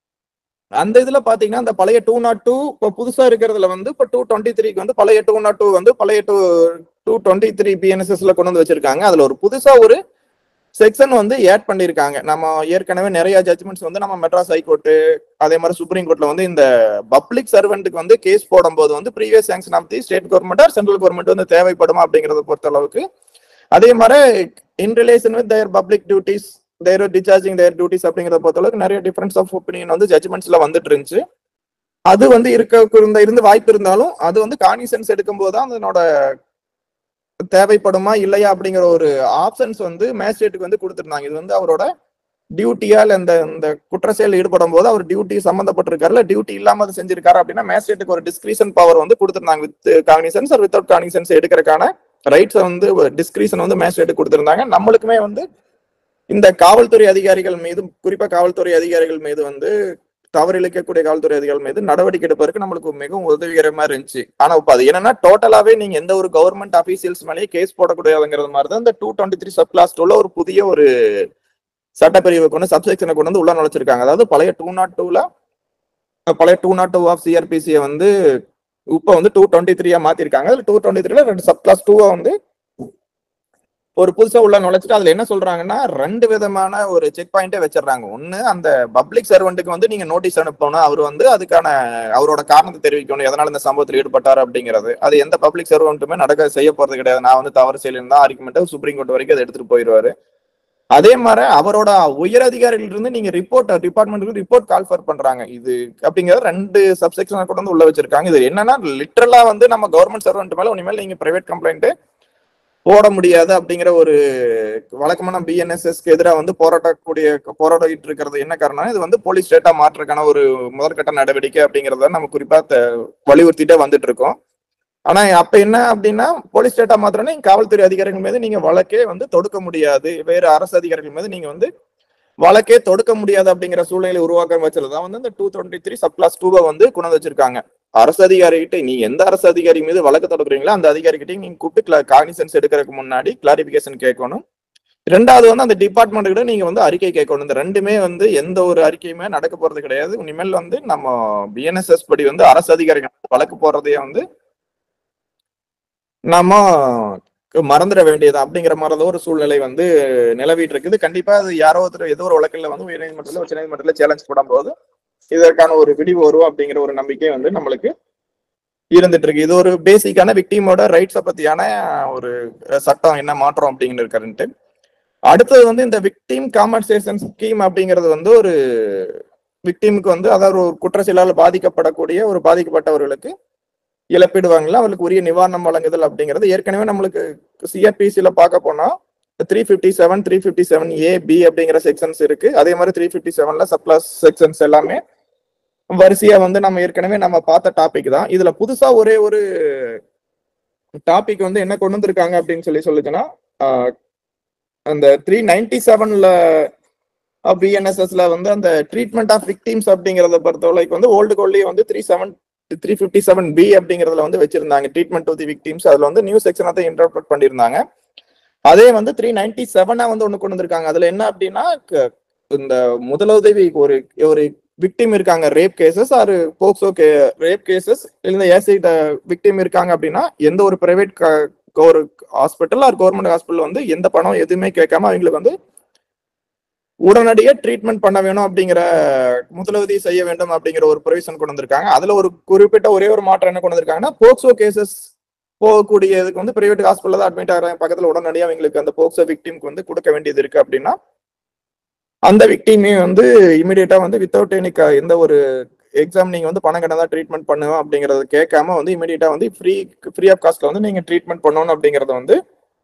அந்த இதுல பாத்தீங்கன்னா அந்த பழைய டூ நாட் டூ இப்போ புதுசா இருக்கிறதுல வந்து இப்போ டூ டுவெண்ட்டி த்ரீக்கு வந்து பழைய டூ நாட் டூ வந்து பழைய டூ டூ டுவெண்ட்டி த்ரீ பிஎன்எஸ்எஸ்ல கொண்டு வந்து வச்சிருக்காங்க அதுல ஒரு புதுசா ஒரு செக்ஷன் வந்து ஆட் பண்ணிருக்காங்க நம்ம ஏற்கனவே நிறைய ஜட்ஜ்மெண்ட்ஸ் வந்து நம்ம மெட்ராஸ் ஹைகோர்ட் அதே மாதிரி சுப்ரீம் கோர்ட்ல வந்து இந்த பப்ளிக் சர்வெண்ட்டுக்கு வந்து கேஸ் போடும்போது வந்து previous sanction of the state government or central government வந்து தேவைப்படுமா அப்படிங்கறத பொறுத்த அளவுக்கு அதே மாதிரி in relation with their public duties their discharging their duties அப்படிங்கிறத பொறுத்தளவுக்கு நிறைய டிஃபரன்ஸ் ஆஃப் ஒப்பீனியன் வந்து ஜட்ஜ்மெண்ட்ஸ்ல வந்துட்டு இருந்துச்சு அது வந்து இருக்க இருந்த இருந்து வாய்ப்பு இருந்தாலும் அது வந்து கானிசன்ஸ் எடுக்கும்போது தான் அதனோட தேவைப்படுமா இல்லையா அப்படிங்கிற ஒரு ஆப்ஷன்ஸ் வந்து மேஜிஸ்ட்ரேட்டுக்கு வந்து கொடுத்துருந்தாங்க இது வந்து அவரோட டியூட்டியால் இந்த இந்த குற்ற செயல் ஈடுபடும் போது அவர் டியூட்டி சம்மந்தப்பட்டிருக்காருல டியூட்டி இல்லாம அது செஞ்சிருக்காரு அப்படின்னா மேஜிஸ்ட்ரேட்டுக்கு ஒரு டிஸ்கிரிஷன் பவர் வந்து கொடுத்துருந்தாங்க with cognisance or without cognisance எடுக்கிறதுக்கான ரைட்ஸ் வந்து டிஸ்கிரிஷன் வந்து மேஜிஸ்ட்ரேட் கொடுத்திருந்தாங்க நம்மளுக்குமே வந்து இந்த காவல்துறை அதிகாரிகள் மீது குறிப்பா காவல்துறை அதிகாரிகள் மீது வந்து தவறு இழைக்கக்கூடிய காவல்துறை அதிகாரிகள் மீது நடவடிக்கை எடுப்பதற்கு நம்மளுக்கு மிகவும் உதவிகரமா இருந்துச்சு ஆனா இப்ப அது என்னன்னா டோட்டலாவே நீங்க எந்த ஒரு கவர்மெண்ட் அபிஷியல்ஸ் மேலேயே கேஸ் போடக்கூடாதுங்கிறது மாதிரி தான் இந்த two twenty three sub class டூல ஒரு புதிய ஒரு சட்டப்பிரிவை கொண்டு சப்செக்ஷனை கொண்டு வந்து உள்ள நுழைச்சிருக்காங்க அதாவது பழைய டூ நாட் டூல பழைய டூ நாட் டூ ஆஃப் சிஆர்பிசியை வந்து இப்போ வந்து டூ டுவெண்ட்டி த்ரீயா மாத்திருக்காங்க அதுல டூ டுவெண்ட்டி த்ரீல ரெண்டு சப் கிளாஸ் டூவா வந்து ஒரு புதுசா உள்ள நுழைச்சிட்டு அதுல என்ன சொல்றாங்கன்னா ரெண்டு விதமான ஒரு செக் பாயிண்டே வச்சிடுறாங்க ஒண்ணு அந்த பப்ளிக் சர்வெண்ட்டுக்கு வந்து நீங்க நோட்டீஸ் அனுப்பணும் அவர் வந்து அதுக்கான அவரோட காரணத்தை தெரிவிக்கணும் எதனால இந்த சம்பவத்தில் ஈடுபட்டார் அப்படிங்கிறது அது எந்த பப்ளிக் சர்வெண்ட்டுமே நடக்க செய்ய போறது கிடையாது நான் வந்து தவறு செய்யலாம் ஆர்குமெண்ட் சுப்ரீம் கோர்ட் வரைக்கும் அதை எடுத்துட்டு போயிடுவாரு அதே மாதிரி அவரோட உயர் அதிகாரிகள் இருந்து நீங்க ரிப்போர்ட் டிபார்ட்மெண்ட்டுக்கு ரிப்போர்ட் கால்ஃபர் பண்றாங்க இது அப்படிங்கறது ரெண்டு சப்செக்ஷனை கொண்டு வந்து உள்ள வச்சிருக்காங்க இது என்னன்னா லிட்டரலா வந்து நம்ம கவர்மெண்ட் சர்வெண்ட் மேல இனிமேல் நீங்க பிரைவேட் கம்ப்ளைண்ட் போட முடியாது அப்படிங்கிற ஒரு வழக்கமான பிஎன்எஸ்எஸ்க்கு எதிராக வந்து போராட்டக்கூடிய போராடிட்டு இருக்கிறது என்ன காரணம் இது வந்து போலீஸ் ஸ்டேட்டா மாற்றுறதுக்கான ஒரு முதற்கட்ட நடவடிக்கை அப்படிங்கறத நம்ம குறிப்பா த- வலியுறுத்திட்டே வந்துட்டு இருக்கோம் ஆனா அப்ப என்ன அப்படின்னா போலீஸ் ஸ்டேட்டா மாத்திரம்னா காவல்துறை அதிகாரிகள் மீது நீங்க வழக்கே வந்து தொடுக்க முடியாது வேறு அரசு அதிகாரிகள் மீது நீங்க வந்து வழக்கே தொடுக்க முடியாது அப்படிங்கிற சூழ்நிலை உருவாக்க வச்சதுதான் வந்து இந்த two twenty three sub class டூவை வந்து கொண்டு வந்து வச்சிருக்காங்க அரசு அதிகாரிகிட்ட நீ எந்த அரசு அதிகாரி மீது வழக்கு தொடுக்குறீங்களோ அந்த அதிகாரிகிட்ட நீங்க கூப்பிட்டு காக்னிசன்ஸ் எடுக்கிறதுக்கு முன்னாடி கிளாரிபிகேஷன் கேட்கணும் ரெண்டாவது வந்து அந்த டிபார்ட்மெண்ட் கிட்ட நீங்க வந்து அறிக்கை கேட்கணும் இந்த ரெண்டுமே வந்து எந்த ஒரு அறிக்கையுமே நடக்க போறது கிடையாது இனிமேல் வந்து நம்ம பிஎன்எஸ்எஸ் படி வந்து அரசு அதிகாரிகள் வழக்கு போடுறதையே வந்து நம்ம மறந்துட வேண்டியது அப்படிங்கிற மாதிரி தான் ஒரு சூழ்நிலை வந்து நிலவிட்டு இருக்குது கண்டிப்பா அது யாரோ ஒருத்தர் ஏதோ ஒரு வழக்கில் வந்து உயர்நீதிமன்றத்தில் உச்சநீதிமன்றத்தில் சேலஞ்ச் போடும்போது இதற்கான ஒரு விடிவு வரும் அப்படிங்கிற ஒரு நம்பிக்கை வந்து நம்மளுக்கு இருந்துட்டு இருக்கு இது ஒரு பேசிக்கான விக்டிமோட ரைட்ஸை பத்தியான ஒரு சட்டம் என்ன மாற்றம் அப்படிங்கிற இருக்காருன்ட்டு அடுத்தது வந்து இந்த விக்டிம் காம்பன்சேஷன் ஸ்கீம் அப்படிங்கிறது வந்து ஒரு விக்டிமுக்கு வந்து அதாவது ஒரு குற்ற செயலால் பாதிக்கப்படக்கூடிய ஒரு பாதிக்கப்பட்டவர்களுக்கு இழப்பீடு வாங்கலாம் அவர்களுக்கு உரிய நிவாரணம் வழங்குதல் அப்படிங்கிறது ஏற்கனவே நம்மளுக்கு சிஆர்பிசியில பார்க்க போனா three fifty seven three fifty seven A B அப்படிங்கிற செக்ஷன்ஸ் இருக்கு அதே மாதிரி த்ரீ ஃபிஃப்டி செவன்ல சப்ளஸ் செக்ஷன்ஸ் எல்லாமே வரிசையா வந்து நம்ம ஏற்கனவே நம்ம பார்த்த டாபிக் தான் இதுல புதுசா ஒரே ஒரு டாபிக் வந்து என்ன கொண்டு வந்திருக்காங்க அப்படின்னு சொல்லி சொல்லுச்சுன்னா ஆஹ், அந்த த்ரீ நைன்டி செவன்ல பிஎன்எஸ்எஸ்ல வந்து அந்த ட்ரீட்மெண்ட் ஆஃப் விக்டிம்ஸ் அப்படிங்கறத பொறுத்தவரைக்கும் வந்து ஓல்டு கோல்ட்லயே வந்து three seven three fifty seven B அப்படிங்கறதுல வந்து வச்சிருந்தாங்க ட்ரீட்மெண்ட் டு தி விக்டிம்ஸ் அதுல வந்து நியூ செக்ஷனை தான் இன்டர்பிரட் பண்ணியிருந்தாங்க அதே வந்து த்ரீ நைன்டி செவனா வந்து ஒண்ணு கொண்டு வந்திருக்காங்க அதுல என்ன அப்படின்னா க- இந்த முதலுதவி ஒரு ஒரு விக்டிம் இருக்காங்க ரேப் கேசஸ் ஆர் போக்சோ கே ரேப் கேசஸ் இல்ல ஏசிட் விக்டிம் இருக்காங்க அப்படின்னா எந்த ஒரு பிரைவேட் ஒரு ஹாஸ்பிட்டல் ஆர் கவர்மெண்ட் ஹாஸ்பிட்டல் வந்து எந்த பணம் எதுவுமே கேட்காம அவங்களுக்கு வந்து உடனடியே ட்ரீட்மெண்ட் பண்ண வேணும் அப்படிங்கிற முதலுதவி செய்ய வேண்டும் அப்படிங்கிற ஒரு ப்ரொவிஷன் கொண்டு வந்திருக்காங்க அதுல ஒரு குறிப்பிட்ட ஒரே ஒரு மாற்றம் என்ன கொண்டு வந்திருக்காங்கன்னா போக்சோ கேசஸ் போகக்கூடியதுக்கு வந்து பிரைவேட் ஹாஸ்பிட்டல் தான் அட்மிட் ஆகிறாங்க பக்கத்துல உடனடியாக அவங்களுக்கு அந்த போக்சோ விக்டிம்க்கு வந்து கொடுக்க வேண்டியது இருக்கு அப்படின்னா அந்த விக்டிமே வந்து இமிடியேட்டா வந்து வித்தவுட் எனி எந்த ஒரு எக்ஸாம் நீங்க வந்து பணம் கடந்தா ட்ரீட்மெண்ட் பண்ணுவோம் அப்படிங்கறத கேட்காம வந்து இமிடியேட்டா வந்து ஃப்ரீ ஃப்ரீ ஆஃப் காஸ்ட்ல வந்து நீங்க ட்ரீட்மெண்ட் பண்ணணும் அப்படிங்கறத வந்து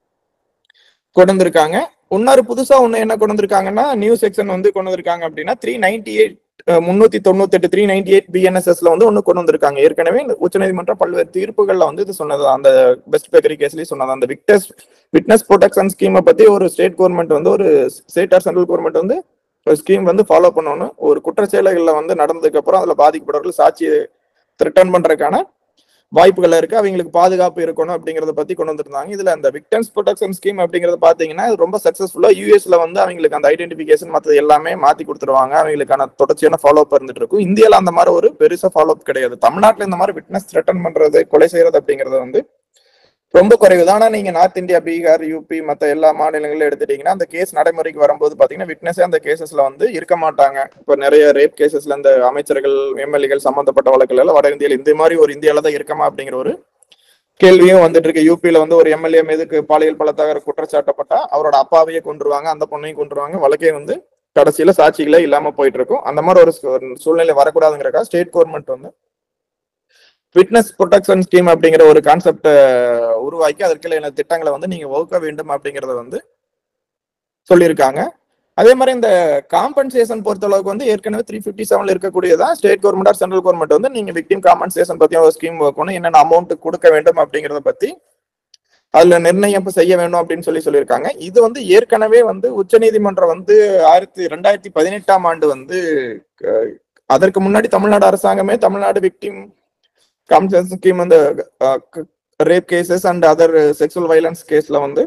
கொண்டு வந்திருக்காங்க இன்னொரு புதுசா ஒண்ணு என்ன கொண்டு வந்திருக்காங்கன்னா நியூ செக்ஷன் வந்து கொண்டு வந்திருக்காங்க அப்படின்னா த்ரீ நைன்டி எயிட் முன்னூத்தி தொண்ணூத்தி எட்டு த்ரீ நைன்டி எயிட் பிஎன்எஸ்எஸ்ல வந்து ஒண்ணு கொண்டு வந்திருக்காங்க ஏற்கனவே இந்த உச்சநீதிமன்றம் பல்வேறு தீர்ப்புகள்ல வந்து இது சொன்னது அந்த பெஸ்ட் பேக்கரி கேஸ்லயும் சொன்னது அந்த விக்டஸ் விட்னஸ் ப்ரொடெக்ஷன் ஸ்கீமை பத்தி ஒரு ஸ்டேட் கவர்மெண்ட் வந்து ஒரு ஸ்டேட் ஆர் சென்ட்ரல் கவர்மெண்ட் வந்து ஒரு ஸ்கீம் வந்து ஃபாலோ பண்ணணும் ஒரு குற்றச்செயல்கள்ல வந்து நடந்ததுக்கு அப்புறம் அதுல பாதிக்கப்பட்டவர்கள் சாட்சி ரிட்டர்ன் பண்றதுக்கான வாய்ப்புகள் இருக்கு அவங்களுக்கு பாதுகாப்பு இருக்கணும் அப்படிங்கறத பத்தி கொண்டு வந்திருந்தாங்க இதுல அந்த விக்டம்ஸ் ப்ரொடெக்ஷன் ஸ்கீம் அப்படிங்கறது பாத்தீங்கன்னா இது ரொம்ப சக்சஸ்ஃபுல்லா யூஎஸ்ல வந்து அவங்களுக்கு அந்த ஐடென்டிபிகேஷன் மற்றது எல்லாமே மாத்தி கொடுத்துருவாங்க அவங்களுக்கான தொடர்ச்சியான ஃபாலோ அப் இருந்துட்டு இருக்கும் இந்தியால அந்த மாதிரி ஒரு பெருசா ஃபாலோ அப் கிடையாது தமிழ்நாட்டுல இந்த மாதிரி விட்னஸ் ரிட்டர்ன் பண்றது கொலை செய்யறது அப்படிங்கறது வந்து ரொம்ப குறைவு தான் ஆனா நீங்க நார்த் இந்தியா பீகார் யூபி மத்த எல்லா மாநிலங்களும் எடுத்துட்டீங்கன்னா அந்த கேஸ் நடைமுறைக்கு வரும்போது பாத்தீங்கன்னா விட்னஸே அந்த கேசஸ்ல வந்து இருக்க மாட்டாங்க இப்ப நிறைய ரேப் கேசஸ்ல இந்த அமைச்சர்கள் எம்எல்ஏகள் சம்பந்தப்பட்ட வழக்குகள் எல்லாம் வட இந்தியால இந்த மாதிரி ஒரு இந்தியால தான் இருக்கமா அப்படிங்கிற ஒரு கேள்வியும் வந்துட்டு இருக்கு யூபியில வந்து ஒரு எம்எல்ஏ மீதுக்கு பாலியல் பலத்தகர குற்றச்சாட்டப்பட்டா அவரோட அப்பாவையே கொண்டுருவாங்க அந்த பொண்ணையும் கொண்டுருவாங்க வழக்கே வந்து கடைசியில சாட்சிகளே இல்லாம போயிட்டு இருக்கும் அந்த மாதிரி ஒரு சூ- ஒரு சூழ்நிலை வரக்கூடாதுங்கிறக்கா ஸ்டேட் கவர்மெண்ட் வந்து விட்னஸ் ப்ரொடெக்ஷன் ஸ்கீம் அப்படிங்கிற ஒரு கான்செப்ட உருவாக்கி அதற்குள்ள திட்டங்களை வந்து நீங்க வகுக்க வேண்டும் அப்படிங்கறத வந்து சொல்லியிருக்காங்க அதே மாதிரி இந்த காம்பன்சேஷன் பொறுத்த அளவுக்கு வந்து ஏற்கனவே த்ரீ ஃபிஃப்டி செவன்ல இருக்கக்கூடியதான் state government or central government வந்து நீங்க விக்டிம் காம்பன்சேஷன் பத்தி ஒரு ஸ்கீம் வைக்கணும் என்னென்ன அமௌண்ட் கொடுக்க வேண்டும் அப்படிங்கறத பத்தி அதுல நிர்ணயம் செய்ய வேண்டும் அப்படின்னு சொல்லி சொல்லியிருக்காங்க இது வந்து ஏற்கனவே வந்து உச்சநீதிமன்றம் வந்து ஆயிரத்தி ரெண்டாயிரத்தி பதினெட்டாம் ஆண்டு வந்து அஹ், அதற்கு முன்னாடி தமிழ்நாடு அரசாங்கமே தமிழ்நாடு விக்டிம் காம்பன்சேஷன் ஸ்கீம் வந்து rape cases and other sexual violence கேஸ்ல வந்து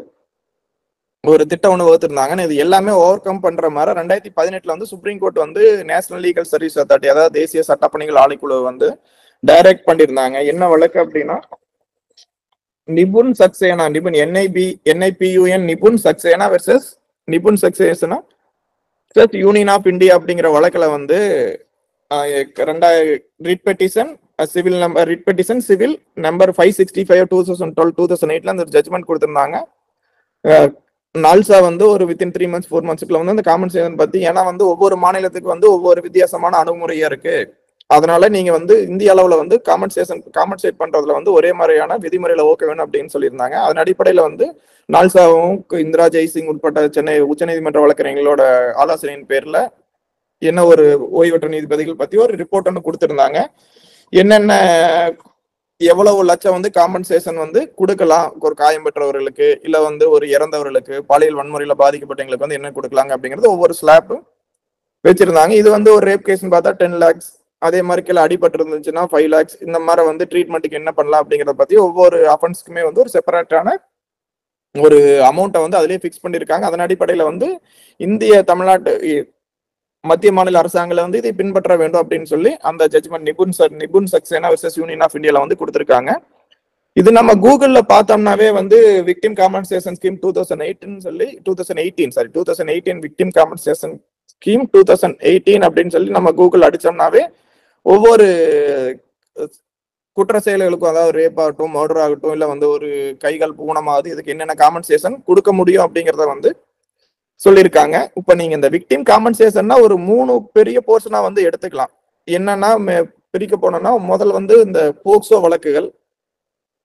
ஒரு திட்டம் ஒன்று வகுத்திருந்தாங்க இது எல்லாமே ஓவர் கம் பண்ற மாதிரி ரெண்டாயிரத்தி பதினெட்டுல வந்து சுப்ரீம் கோர்ட் வந்து நேஷனல் லீகல் சர்வீஸ் அத்தாரிட்டி அதாவது தேசிய சட்டப்பணிகள் ஆணைக்குழு வந்து டைரக்ட் பண்ணியிருந்தாங்க என்ன வழக்கு அப்படின்னா Nipun Saxena Nipun N I P N I P U N Nipun Saxena versus Nipun Saxena Union of India அப்படிங்கிற வழக்குல வந்து ரெண்டாயிரம் writ petition civil number writ petition civil number five sixty five two thousand twelve two thousand எயிட்ல அந்த ஜட்மெண்ட் கொடுத்திருந்தாங்க அஹ், நால்சா வந்து ஒரு வித்தின் த்ரீ மந்த்ஸ் ஃபோர் மந்த்ஸ்க்குள்ள வந்து அந்த காம்பன்சேஷன் பத்தி ஏன்னா வந்து ஒவ்வொரு மாநிலத்துக்கு வந்து ஒவ்வொரு வித்தியாசமான அணுகுமுறையா இருக்கு அதனால நீங்க வந்து இந்திய அளவுல வந்து காம்பன்சேஷன் காம்பன்சேட் பண்றதுல வந்து ஒரே மாதிரியான விதிமுறையில ஓக்க வேணும் அப்படின்னு சொல்லியிருந்தாங்க அதன் அடிப்படையில வந்து நால்சாவும் இந்திரா ஜெய்சிங் உட்பட்ட சென்னை உச்சநீதிமன்ற வழக்கறிஞர்களோட ஆலோசனையின் பேர்ல என்ன ஒரு ஓய்வற்ற நீதிபதிகள் பத்தி ஒரு ரிப்போர்ட் ஒன்று கொடுத்திருந்தாங்க என்னென்ன எவ்வளவு லட்சம் வந்து காம்பன்சேஷன் வந்து கொடுக்கலாம் ஒரு காயம் பெற்றவர்களுக்கு இல்ல வந்து ஒரு இறந்தவர்களுக்கு பாலியல் வன்முறையில பாதிக்கப்பட்டவங்களுக்கு வந்து என்ன கொடுக்கலாங்க அப்படிங்கிறது ஒவ்வொரு ஸ்லாப்பும் வச்சிருந்தாங்க இது வந்து ஒரு ரேப் கேஸ்னு பார்த்தா டென் லேக்ஸ் அதே மாதிரி கீழே அடிபட்டு இருந்துச்சுன்னா ஃபைவ் லேக்ஸ் இந்த மாதிரி வந்து ட்ரீட்மெண்ட்டுக்கு என்ன பண்ணலாம் அப்படிங்கிறத பத்தி ஒவ்வொரு அஃபென்ஸ்க்குமே வந்து ஒரு செப்பரேட்டான ஒரு அமௌண்ட்டை வந்து அதிலேயே ஃபிக்ஸ் பண்ணியிருக்காங்க அதன் அடிப்படையில வந்து இந்திய தமிழ்நாட்டு இ- மத்திய மாநில அரசாங்கங்களை வந்து இதை பின்பற்ற வேண்டும் அப்படின்னு சொல்லி அந்த judgment Nipun sir Nipun Saxena versus union of இந்தியால வந்து கொடுத்திருக்காங்க இது நம்ம கூகுள்ல பார்த்தோம்னாவே வந்து victim compensation scheme two thousand எயிட்டின்னு சொல்லி two thousand eighteen sorry two thousand eighteen victim compensation scheme two thousand eighteen அப்படின்னு சொல்லி நம்ம கூகுள் அடிச்சோம்னாவே ஒவ்வொரு அஹ், குற்ற செயல்களுக்கும் அதாவது ரேப் ஆகட்டும் மர்டர் ஆகட்டும் இல்ல வந்து ஒரு கைகள் பூனமாகுது இதுக்கு என்னென்ன காம்பன்சேஷன் கொடுக்க முடியும் அப்படிங்கறத வந்து சொல்லியிருக்காங்க இப்ப நீங்க இந்த விக்டிம் காம்பன்சேஷன்னா ஒரு மூணு பெரிய போர்ஷனா வந்து எடுத்துக்கலாம் என்னன்னா மே- பிரிக்க போனோம்னா முதல்ல வந்து இந்த போக்சோ வழக்குகள்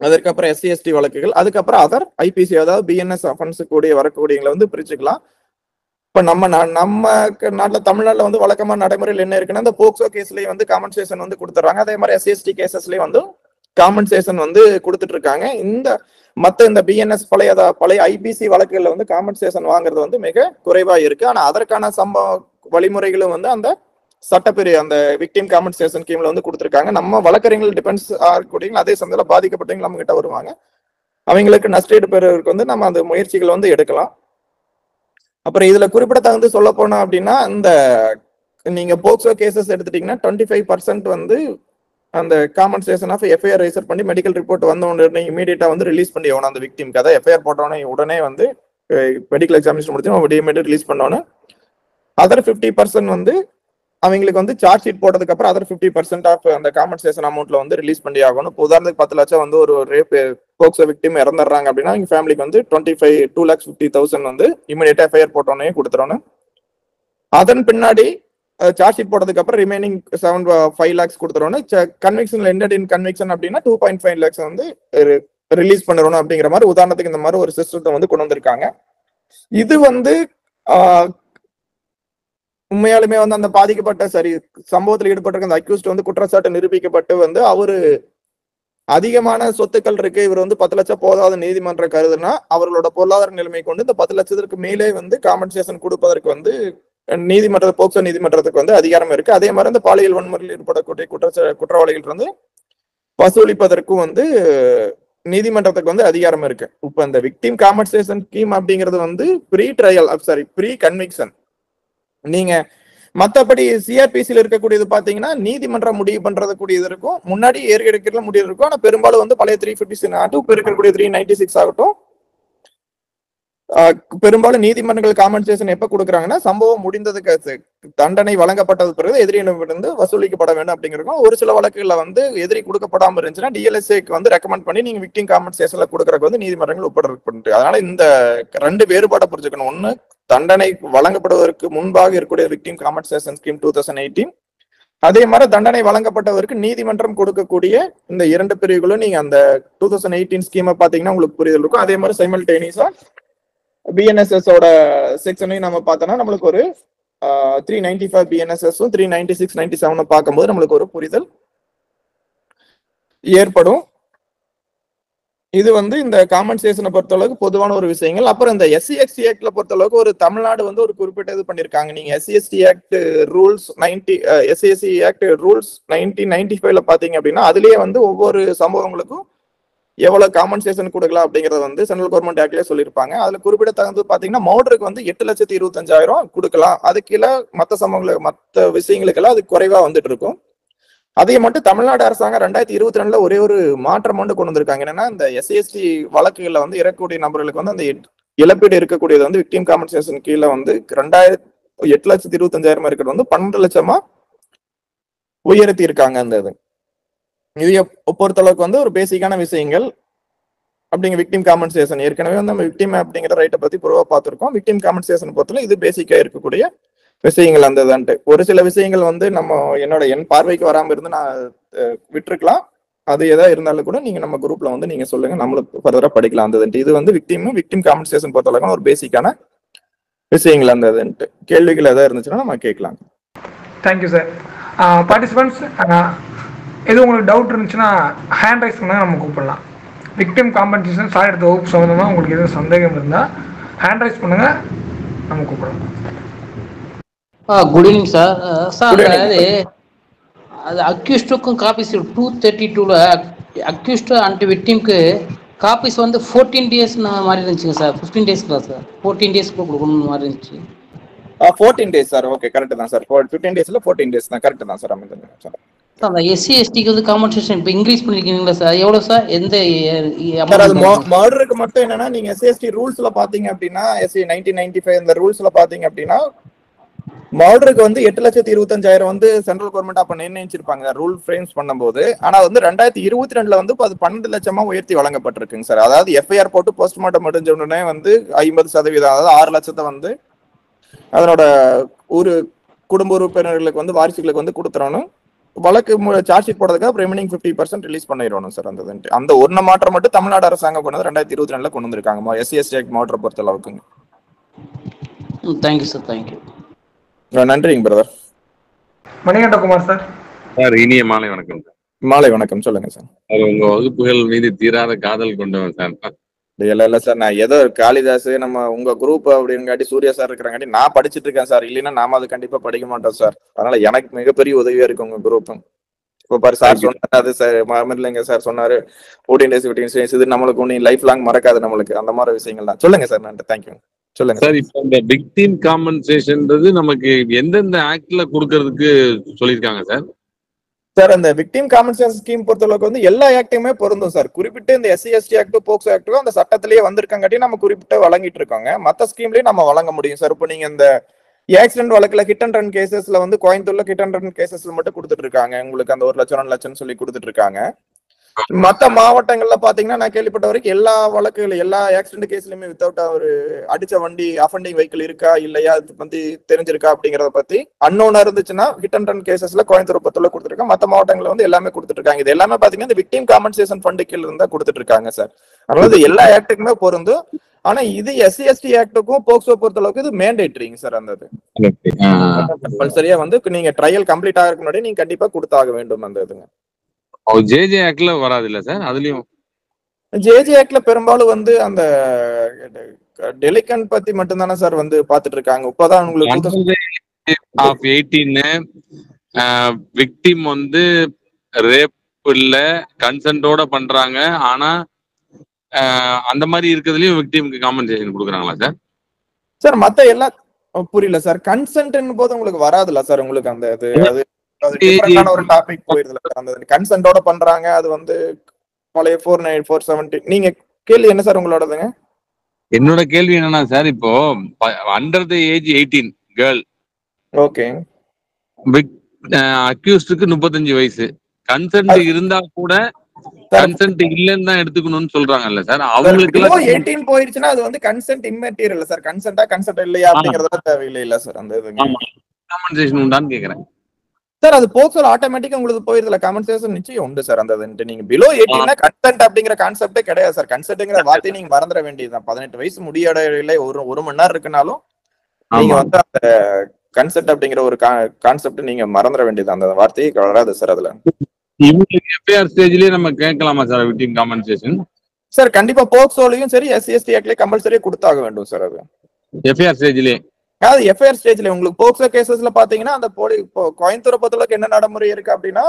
அதற்கப்புறம் எஸ்சி எஸ்டி வழக்குகள் அதுக்கப்புறம் அதர் ஐபிசி அதாவது பிஎன்எஸ் அஃபென்ஸ் கூடிய வரக்கூடியங்களை வந்து பிரிச்சுக்கலாம் இப்ப நம்ம நா- நம்ம க- நாட்டுல தமிழ்நாட்டுல வந்து வழக்கமா நடைமுறையில் என்ன இருக்குன்னா இந்த போக்சோ கேஸ்லயும் வந்து காம்பன்சேஷன் வந்து கொடுத்துறாங்க அதே மாதிரி எஸ்சிஎஸ்டி கேசஸ்லயும் வந்து காம்பன்சேஷன் வந்து கொடுத்துட்டு இருக்காங்க இந்த மத்த இந்த பிஎன்எஸ் பழைய அதா- பழைய ஐபிசி வழக்குகள்ல வந்து காம்பன்சேஷன் வாங்குறது வந்து மிக குறைவா இருக்கு ஆனா அதற்கான சம்பவ வழிமுறைகளும் வந்து அந்த சட்டப்பிரிவு அந்த விக்டிம் காம்பன்சேஷன் ஸ்கீம்ல வந்து கொடுத்துருக்காங்க நம்ம வழக்கறிஞர்கள் டிபெண்ட்ஸ் ஆகக்கூடிய அதே சமயத்தில் பாதிக்கப்பட்டவங்க நம்ம கிட்ட வருவாங்க அவங்களுக்கு நஷ்டீடு பெறுவதற்கு வந்து நம்ம அந்த முயற்சிகள் வந்து எடுக்கலாம் அப்புறம் இதுல குறிப்பிடத்தகுந்து சொல்ல போனோம் அப்படின்னா இந்த நீங்க போக்சோ கேசஸ் எடுத்துட்டீங்கன்னா டுவெண்ட்டி ஃபைவ் பர்சன்ட் வந்து அந்த காம்பன்சேஷன் ஆஃப் எஃப்ஐஆர் ரெஜிஸ்டர் பண்ணி மெடிக்கல் ரிப்போர்ட் வந்த உடனே இமீடியட்டா வந்து ரிலீஸ் பண்ணி ஆகணும் அந்த விக்டிம்க்கு அதான் எஃப்ஐஆர் போட்ட உடனே உடனே வந்து மெடிக்கல் எக்ஸாமினேஷன் முடிச்சு இமீடியட் ரிலீஸ் பண்ணோன்னு அதர் ஃபிஃப்டி பர்சன்ட் வந்து அவங்களுக்கு வந்து சார்ஜ் ஷீட் போட்டதுக்கு அப்புறம் அதர் ஃபிஃப்டி பர்சன்ட் ஆஃப் அந்த காம்பன்சேஷன் அமௌண்ட்ல வந்து ரிலீஸ் பண்ணி ஆகணும் இப்போ உதாரணத்துக்கு பத்து லட்சம் வந்து ஒரு ரேப் போக்சோ விக்டிம் இறந்துடுறாங்க அப்படின்னா அவங்க ஃபேமிலிக்கு வந்து twenty five two lakhs fifty thousand வந்து இமீடியட்டா எஃப்ஐஆர் போட்டோன்னே கொடுத்துறோம் அதன் பின்னாடி சார்ஜ் ஷீட் போட்டதுக்கு அப்புறம் ரிமைனிங் செவன் ஃபைவ் லேக்ஸ் கொடுத்துறோம் கன்விக்ஷன் எண்டட் இன் கன்விக்ஷன் அப்படின்னா டூ பாயிண்ட் ஃபைவ் லேக்ஸ் வந்து ரிலீஸ் பண்ணிடணும் அப்படிங்கிற மாதிரி உதாரணத்துக்கு இந்த மாதிரி ஒரு சிஸ்டத்தை வந்து கொண்டு வந்திருக்காங்க இது வந்து ஆஹ், உண்மையாலுமே வந்து அந்த பாதிக்கப்பட்ட சரி சம்பவத்தில் ஈடுபட்டிருக்க அந்த அக்யூஸ்ட் வந்து குற்றச்சாட்டு நிரூபிக்கப்பட்டு வந்து அவரு அதிகமான சொத்துக்கள் இருக்கு இவர் வந்து பத்து லட்சம் போதாத நீதிமன்ற கருதுனா அவர்களோட பொருளாதார நிலைமை கொண்டு இந்த பத்து லட்சத்திற்கு மேலே வந்து காம்பன்சேஷன் கொடுப்பதற்கு வந்து நீதிமன்ற போக்சோ நீதிமன்றத்துக்கு வந்து அதிகாரம் இருக்கு அதே மாதிரி இந்த பாலியல் வன்முறையில் ஈடுபடக்கூடிய குற்ற குற்றவாளிகள் வந்து வசூலிப்பதற்கும் வந்து நீதிமன்றத்துக்கு வந்து அதிகாரம் இருக்கு இப்ப இந்த விக்டிம் காம்பன்சேஷன் ஸ்கீம் அப்படிங்கிறது வந்து pre trial sorry pre conviction நீங்க மத்தபடி சிஆர்பிசில இருக்கக்கூடியது பாத்தீங்கன்னா நீதிமன்றம் முடிவு பண்றது கூடியது இருக்கும் முன்னாடி ஏறி எடுக்கிற முடிவு இருக்கும் ஆனா பெரும்பாலும் வந்து பழைய த்ரீ பிப்டி ஆகட்டும் இப்ப இருக்கக்கூடிய த்ரீ நைன்டி சிக்ஸ் ஆகட்டும் ஆஹ் பெரும்பாலும் நீதிமன்றங்கள் காம்பன்சேஷன் எப்ப கொடுக்குறாங்கன்னா சம்பவம் முடிந்ததுக்கு அது தண்டனை வழங்கப்பட்டது பிறகு எதிரியிடமிருந்து வசூலிக்கப்பட வேண்டும் அப்படிங்கிறக்கும் ஒரு சில வழக்குகள்ல வந்து எதிரி கொடுக்கப்படாம இருந்துச்சுன்னா டிஎல்எஸ்ஏக்கு வந்து ரெக்கமெண்ட் பண்ணி நீங்க விக்டிங் காம்பன்சேஷன்ல கொடுக்கறதுக்கு வந்து நீதிமன்றங்கள் ஒப்படைப்பு அதனால இந்த ரெண்டு வேறுபாடை புரிஞ்சுக்கணும் ஒண்ணு தண்டனை வழங்கப்படுவதற்கு முன்பாக இருக்கக்கூடிய victim compensation scheme two thousand eighteen அதே மாதிரி தண்டனை வழங்கப்பட்டவருக்கு நீதிமன்றம் கொடுக்கக்கூடிய இந்த இரண்டு பிரிவுகளும் நீங்க அந்த டூ தௌசண்ட் எயிட்டீன் ஸ்கீமை பாத்தீங்கன்னா உங்களுக்கு புரிதல் இருக்கும் அதே மாதிரி சைமல்டேனியஸா பிஎன்எஸ்எஸ் ஓட செக்ஷனையும் நம்ம பார்த்தோம்னா நம்மளுக்கு ஒரு த்ரீ நைன்டி ஃபைவ் பிஎன்எஸ்எஸும் த்ரீ நைன்டி சிக்ஸ் நைன்டி செவனும் பார்க்கும்போது நம்மளுக்கு ஒரு புரிதல் ஏற்படும் இது வந்து இந்த காம்பன்சேஷனை பொறுத்தளவுக்கு பொதுவான ஒரு விஷயங்கள் அப்புறம் இந்த எஸ்சி எஸ்டி ஆக்ட்ல பொறுத்தளவுக்கு ஒரு தமிழ்நாடு வந்து ஒரு குறிப்பிட்ட இது பண்ணிருக்காங்க நீங்க SC ST act rules ninety SC SC act rules nineteen ninety ஃபைவ்ல பாத்தீங்க அப்படின்னா அதுலயே வந்து ஒவ்வொரு சம்பவங்களுக்கும் எவ்வளவு காம்பன்சேஷன் கொடுக்கலாம் அப்படிங்கறத வந்து சென்ட்ரல் கவர்மெண்ட் ஆக்ட்லயே சொல்லியிருப்பாங்க அதுல குறிப்பிடத்தகுந்து பாத்தீங்கன்னா மோட்டருக்கு வந்து எட்டு லட்சத்தி இருபத்தஞ்சாயிரம் கொடுக்கலாம் அது கீழே மத்த சம்பவங்களுக்கு மத்த விஷயங்களுக்கெல்லாம் அது குறைவா வந்துட்டு இருக்கும் அதே மட்டும் தமிழ்நாடு அரசாங்கம் ரெண்டாயிரத்தி இருபத்தி ரெண்டுல ஒரே ஒரு மாற்றம் மட்டும் கொண்டு வந்திருக்காங்க என்னன்னா இந்த எஸ்சிஎஸ்டி வழக்குகள்ல வந்து இறக்கக்கூடிய நபர்களுக்கு வந்து அந்த இழப்பீடு இருக்கக்கூடியது வந்து விக்டிம் காம்பன்சேஷன் கீழே வந்து ரெண்டாயிரத்தி எட்டு லட்சத்தி இருபத்தஞ்சாயிரம் இருக்கிறது வந்து பன்னெண்டு லட்சமா உயர்த்தி இருக்காங்க அந்த இது இது பொறுத்தளவுக்கு வந்து ஒரு பேசிக்கான விஷயங்கள் அப்படிங்க விக்டிம் காம்பன்சேஷன் ஏற்கனவே வந்து நம்ம விக்டிம் அப்படிங்கிற ரைட்டை பத்தி புறவா பார்த்திருக்கோம் விக்டிம் காம்பன்சேஷன் பொறுத்தல இது பேசிக்கா இருக்கக்கூடிய விஷயங்கள் அந்த இதுன்ட்டு ஒரு சில விஷயங்கள் வந்து நம்ம என்னோட என் பார்வைக்கு வராம இருந்து நான் விட்டுருக்கலாம் அது எதா இருந்தாலும் கூட நீங்க நம்ம குரூப்ல வந்து நீங்க சொல்லுங்க நம்மளுக்கு ஃபர்தரா படிக்கலாம் அந்த இதுன்ட்டு இது வந்து விக்டிம் விக்டிம் காம்பன்சேஷன் பொறுத்தளவுக்கு ஒரு பேசிக்கான விஷயங்கள் அந்த இதுன்ட்டு கேள்விகள் எதாவது இருந்துச்சுன்னா நம்ம கேட்கலாம் தேங்க்யூ சார் பார்ட்டிசிபெண்ட்ஸ் எது உங்களுக்கு டவுட் இருந்துச்சுன்னா ஹேண்ட் ரைஸ் பண்ணால் நம்ம கூப்பிடலாம் விக்டிம் காம்பன்சேஷன் சார் எடுத்த வகுப்பு சம்மந்தமாக உங்களுக்கு எதுவும் சந்தேகம் இருந்தால் ஹேண்ட் ரைஸ் பண்ணுங்கள் நம்ம கூப்பிடலாம் good evening sir sir Good evening. அதாவது அது அக்யூஸ்டுக்கும் காப்பீஸ் டூ தேர்ட்டி டூவில் அக்யூஸ்டு அண்ட் விக்டிம்க்கு காப்பீஸ் வந்து ஃபோர்டீன் டேஸ் மாதிரி இருந்துச்சுங்க சார் ஃபிஃப்டீன் டேஸ்க்குல சார் ஃபோர்டீன் டேஸ்க்கு கொடுக்கணும் மாதிரி இருந்துச்சு fourteen days sir okay correct தான் சார் ஃபிஃப்டீன் டேஸ்ல ஃபோர்டீன் டேஸ் தான் கரெக்ட் தான் சார் அமைந்தது சார் சார் அந்த எஸ்சி எஸ்டிக்கு வந்து காம்பன்சேஷன் இப்போ இன்க்ரீஸ் பண்ணிருக்கீங்களா சார் எவ்வளோ சார் எந்த சார் அது amount? மர்டருக்கு மட்டும் என்னன்னா நீங்க எஸ்சிஎஸ்டி ரூல்ஸ்ல பாத்தீங்க அப்படின்னா எஸ்சி நைன்டீன் நைன்டி ஃபைவ் இந்த ரூல்ஸ்ல பாத்தீங்க அப்படின்னா மர்டருக்கு வந்து எட்டு லட்சத்தி இருபத்தஞ்சாயிரம் வந்து சென்ட்ரல் கவர்மெண்ட் அப்ப நிர்ணயிச்சிருப்பாங்க ரூல் ஃப்ரேம்ஸ் பண்ணும்போது ஆனா வந்து ரெண்டாயிரத்தி இருபத்தி ரெண்டுல வந்து இப்ப அது பன்னெண்டு லட்சமா உயர்த்தி வழங்கப்பட்டிருக்குங்க சார் அதாவது எஃப்ஐஆர் போட்டு போஸ்ட்மார்ட்டம் முடிஞ்ச உடனே வந்து ஐம்பது சதவீதம் அதாவது ஆறு லட்சத்தை வந்து அதனோட ஒரு குடும்ப உறுப்பினர்களுக்கு வந்து வாரிசுகளுக்கு வந்து கொடுத்துறணும் வழக்கு சார்ஜ் ஷீட் போடுறதுக்கு ரிமைனிங் ஃபிஃப்டி பர்சன்ட் ரிலீஸ் பண்ணிடணும் சார் அந்த இதுன்ட்டு. அந்த ஒன்னு மாற்றம் மட்டும் தமிழ்நாடு அரசாங்கம் பண்ணது ரெண்டாயிரத்தி இருபத்தி ரெண்டுல கொண்டு வந்திருக்காங்க எஸ்சி எஸ்டி ஆக்ட் மாவட்ட பொறுத்த அளவுக்குங்க தேங்க்யூ சார் தேங்க்யூ அஹ் நன்றிங்க பிரதர் மணிகண்டகுமார் சார் சார் இனிய மாலை வணக்கம் சார் மாலை வணக்கம் சொல்லுங்க சார் சார் உங்க வகுப்புகள் மீது தீராத காதல் கொண்டவன் சார் இல்ல இல்ல சார் நான் ஏதோ காளிதாஸ் நம்ம உங்க குரூப் அப்படிங்காட்டி சூர்யா சார் இருக்கிறங்காட்டி நான் படிச்சிட்டு இருக்கேன் சார் இல்லைன்னா நாம அது கண்டிப்பா படிக்க மாட்டோம் சார் அதனால எனக்கு மிகப்பெரிய உதவியா இருக்கு உங்க குரூப் இப்போ பாரு சார் Thank you. சொன்னாரு அது சார் மறந்துலங்க சார் சொன்னாரு ஃபோர்டீன் டேஸ் ஃபிஃப்டீன் டேஸ் இது நம்மளுக்கு ஒன்றும் லைஃப் லாங் மறக்காது நம்மளுக்கு அந்த மாதிரி விஷயங்கள் தான் சொல்லுங்க சார் நன்றி தேங்க்யூ சொல்லுங்க சார் இப்போ இந்த விக்டிம் காம்பன்சேஷன்ன்றது நமக்கு எந்தெந்த ஆக்ட்ல கொடுக்கறதுக்கு சொல்லியிருக்காங்க சார் சார் அந்த விக்டிம் காம்பன்சேஷன் ஸ்கீம் பொறுத்தளவுக்கு வந்து எல்லா ஆக்டையுமே பொருந்தும் சார் குறிப்பிட்டு இந்த எஸ்சி எஸ்டி ஆக்ட் போக்சோ ஆக்டும் அந்த சட்டத்திலேயே வந்திருக்காங்காட்டி நம்ம குறிப்பிட்டு வழங்கிட்டு இருக்கோங்க மத்த ஸ்கீம்லயும் நம்ம வழங்க முடியும் சார் இப்போ நீங்க இந்த ஆக்சிடென்ட் வழக்குல ஹிட் அண்ட் ரன் கேசஸ்ல வந்து கோயம்புத்தூர்ல ஹிட் அண்ட் ரன் கேசஸ்ல மட்டும் கொடுத்துட்டு இருக்காங்க உங்களுக்கு அந்த ஒரு லட்சம் ரெண்டு லட்சம் சொல்லி கொடுத்துட்டு இருக்காங்க மத்த மாவட்டங்கள்ல பாத்தீங்கன்னா நான் கேள்விப்பட்ட வரைக்கும் எல்லா வழக்குகள் எல்லா ஆக்சிடென்ட் கேஸ்லயுமே வித்தவுட் ஒரு அடிச்ச வண்டி அஃபண்டிங் வெஹிக்கிள் இருக்கா இல்லையா அது பத்தி தெரிஞ்சிருக்கா அப்படிங்கறத பத்தி அன்னோனா இருந்துச்சுன்னா ஹிட் அண்ட் ரன் கேசஸ்ல கோயம்புத்தூர் பத்துல கொடுத்துருக்காங்க மத்த மாவட்டங்கள்ல வந்து எல்லாமே கொடுத்துட்டு இருக்காங்க இது எல்லாமே பாத்தீங்கன்னா இந்த விக்டிம் காம்பன்சேஷன் ஃபண்டு கீழ இருந்தா கொடுத்துட்டு இருக்காங்க சார் அதனால இது எல்லா ஆக்டுக்குமே பொருந்தும் ஆனா இது எஸ்சி எஸ்டி ஆக்டுக்கும் போக்சோ பொறுத்த அளவுக்கு இது மேண்டேட்ரிங்க சார் அந்த இது கம்பல்சரியா வந்து நீங்க ட்ரையல் கம்ப்ளீட் ஆகிறதுக்கு முன்னாடி நீங்க கண்டிப்பா கொடுத்தாக வேண்டும் அந்த இதுங்க ஜேஜே ஆக்ட்ல வராது இல்ல சார் அதுலயும் ஜேஜே ஆக்ட்ல பெரும்பாலும் வந்து அந்த டெலிகன் பத்தி மட்டும் தானே சார் வந்து பாத்துட்டு இருக்காங்க இப்பதான் உங்களுக்கு ஆஃப் எயிட்டீன் விக்டிம் வந்து ரேப் இல்ல கன்சென்ட்டோட பண்றாங்க ஆனா ஆஹ், அந்த மாதிரி இருக்கிறதுலயும் விக்டிமுக்கு காம்பன்சேஷன் கொடுக்குறாங்களா சார் சார் மத்த எல்லா ஓ, புரியல சார் கன்சென்ட் போது உங்களுக்கு வராதுல்ல சார் உங்களுக்கு அந்த இது அது அது டிஃபரெண்டான ஒரு டாபிக் போயிருதுல சார் அந்த கன்சென்ட்டோட பண்றாங்க அது வந்து பழைய ஃபோர் நைன் ஃபோர் செவன்டி நீங்க கேள்வி என்ன சார் உங்களோடதுங்க என்னோட கேள்வி என்னன்னா சார் இப்போ under the age eighteen girl okay அக்யூஸ்டுக்கு முப்பத்தஞ்சு வயசு கன்சென்ட் இருந்தா கூட கன்சென்ட் இல்லைன்னு தான் எடுத்துக்கணும்னு சொல்றாங்கல்ல சார் அவங்களுக்கு பிலோ எயிட்டீன் போயிருச்சுன்னா அது வந்து கன்சென்ட் இம்மெட்டீரியல் சார் கன்சென்ட்டா கன்சென்ட் இல்லையா அப்படிங்கறத தேவையில்லை இல்ல சார் அந்த இதுங்க ஆமா காம்பன்சேஷன் உண்டான்னு கேக்குறேன் சார் அது போக்சோல ஆட்டோமேட்டிக்கா உங்களுக்கு போயிருதுல காம்பன்சேஷன் நிச்சயம் உண்டு சார் அந்த இதுன்ட்டு நீங்க பிலோ எயிட்டீன்னா கன்சென்ட் அப்படிங்கிற கான்செப்டே கிடையாது சார் கன்சென்ட்ங்கிற வார்த்தையை நீங்க மறந்துட வேண்டியதுதான் பதினெட்டு வயசு முடியடையில ஒரு ஒரு மணி நேரம் இருக்குனாலும் நீங்க ஆமா வந்து அந்த கன்செப்ட் அப்படிங்கிற ஒரு கான்செப்ட் நீங்க மறந்துட வேண்டியது அந்த வார்த்தையே வராது சார் அதுல இவங்களுக்கு எஃப்ஐஆர் ஸ்டேஜ்லயே நம்ம கேட்கலாமா சார் விக்டிம் காம்பன்சேஷன் சார் கண்டிப்பா போக்சோலையும் சரி எஸ்சி எஸ்டி ஆக்ட்லயே கம்பல்சரியா கொடுத்தாக வேண்டும் சார் அது எஃப்ஐஆர் ஸ்டேஜ்லயே அதாவது எஃப்ஐஆர் ஸ்டேஜ்ல உங்களுக்கு போக்சோ கேசஸ்ல பாத்தீங்கன்னா அந்த போலி இப்போ கோயம்புத்தூரை பொறுத்தளவுக்கு என்ன நடைமுறை இருக்கு அப்படின்னா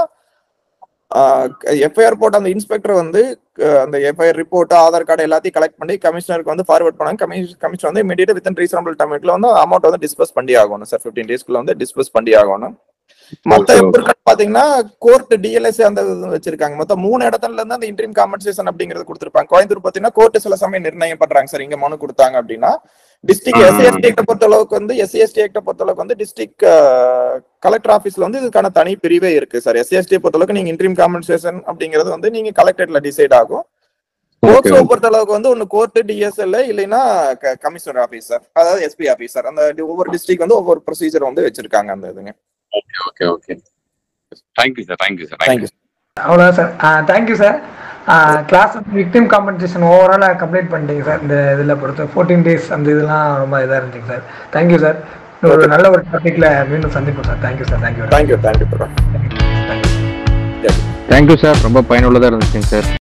எஃப்ஐஆர் போட்ட அந்த இன்ஸ்பெக்டர் வந்து அஹ், அந்த எஃப்ஐஆர் ரிப்போர்ட் ஆதார் கார்டு எல்லாத்தையும் கலெக்ட் பண்ணி கமிஷனருக்கு வந்து ஃபார்வர்ட் பண்ணாங்க கமிஷனர் வந்து இமீடியட் வித் ரீசனபிள் டைம்ல வந்து அமௌண்ட் வந்து டிஸ்பஸ் பண்ணி ஆகணும் சார் ஃபிஃப்டீன் டேஸ்க்குள்ள வந்து டிஸ்பஸ் பண்ணி ஆகணும் மத்த Okay, okay. எப்படின்னு பாத்தீங்கன்னா கோர்ட் டிஎல்எஸ் அந்த இது வச்சிருக்காங்க மொத்தம் மூணு இடத்துல இருந்து அந்த இன்ட்ரீம் காம்பன்சேஷன் அப்படிங்கறது கொடுத்திருப்பாங்க கோயம்புத்தூர் பாத்தீங்கன்னா கோர்ட் சில சமயம் நிர்ணயம் பண்றாங்க சார் இங்க மனு கொடுத்தாங்க அப்படின்னா டிஸ்ட்ரிக்ட் ஆ. எஸ்சி ஆக்ட பொறுத்த அளவுக்கு வந்து எஸ்சி எஸ்டி ஆக்ட பொறுத்த அளவுக்கு வந்து டிஸ்ட்ரிக்ட் கலெக்டர் ஆபீஸ்ல வந்து இதுக்கான தனி பிரிவே இருக்கு சார் எஸ்சி எஸ்டி பொறுத்த அளவுக்கு நீங்க இன்ட்ரீம் காம்பன்சேஷன் அப்படிங்கிறது வந்து நீங்க கலெக்டரேட்ல டிசைட் ஆகும் போக்சோ பொறுத்த அளவுக்கு வந்து ஒன்னு கோர்ட் டிஎஸ்எல் இல்லைன்னா கமிஷனர் ஆபீஸ் சார் அதாவது எஸ்பி ஆபீஸ் சார் அந்த டி- ஒவ்வொரு டிஸ்ட்ரிக்ட் வந்து ஒவ்வொரு ப்ரொசீஜர் வந்து வச்சிருக்காங்க அந்த இதுங்க okay okay okay thank you sir thank you sir thank you அவ்வளோதான் sir thank you sir class victim compensation ஓவராலாக கம்ப்ளீட் பண்ணிட்டீங்க சார் இந்த இதில் பொறுத்த ஃபோர்டீன் டேஸ் அந்த இதெல்லாம் ரொம்ப இதாக இருந்துச்சுங்க சார் தேங்க்யூ சார் ஒரு நல்ல ஒரு டாபிக்ல மீண்டும் சந்திப்போம் sir thank you sir thank you thank you thank you bro thank you thank you sir ரொம்ப பயனுள்ளதாக இருந்துச்சுங்க சார்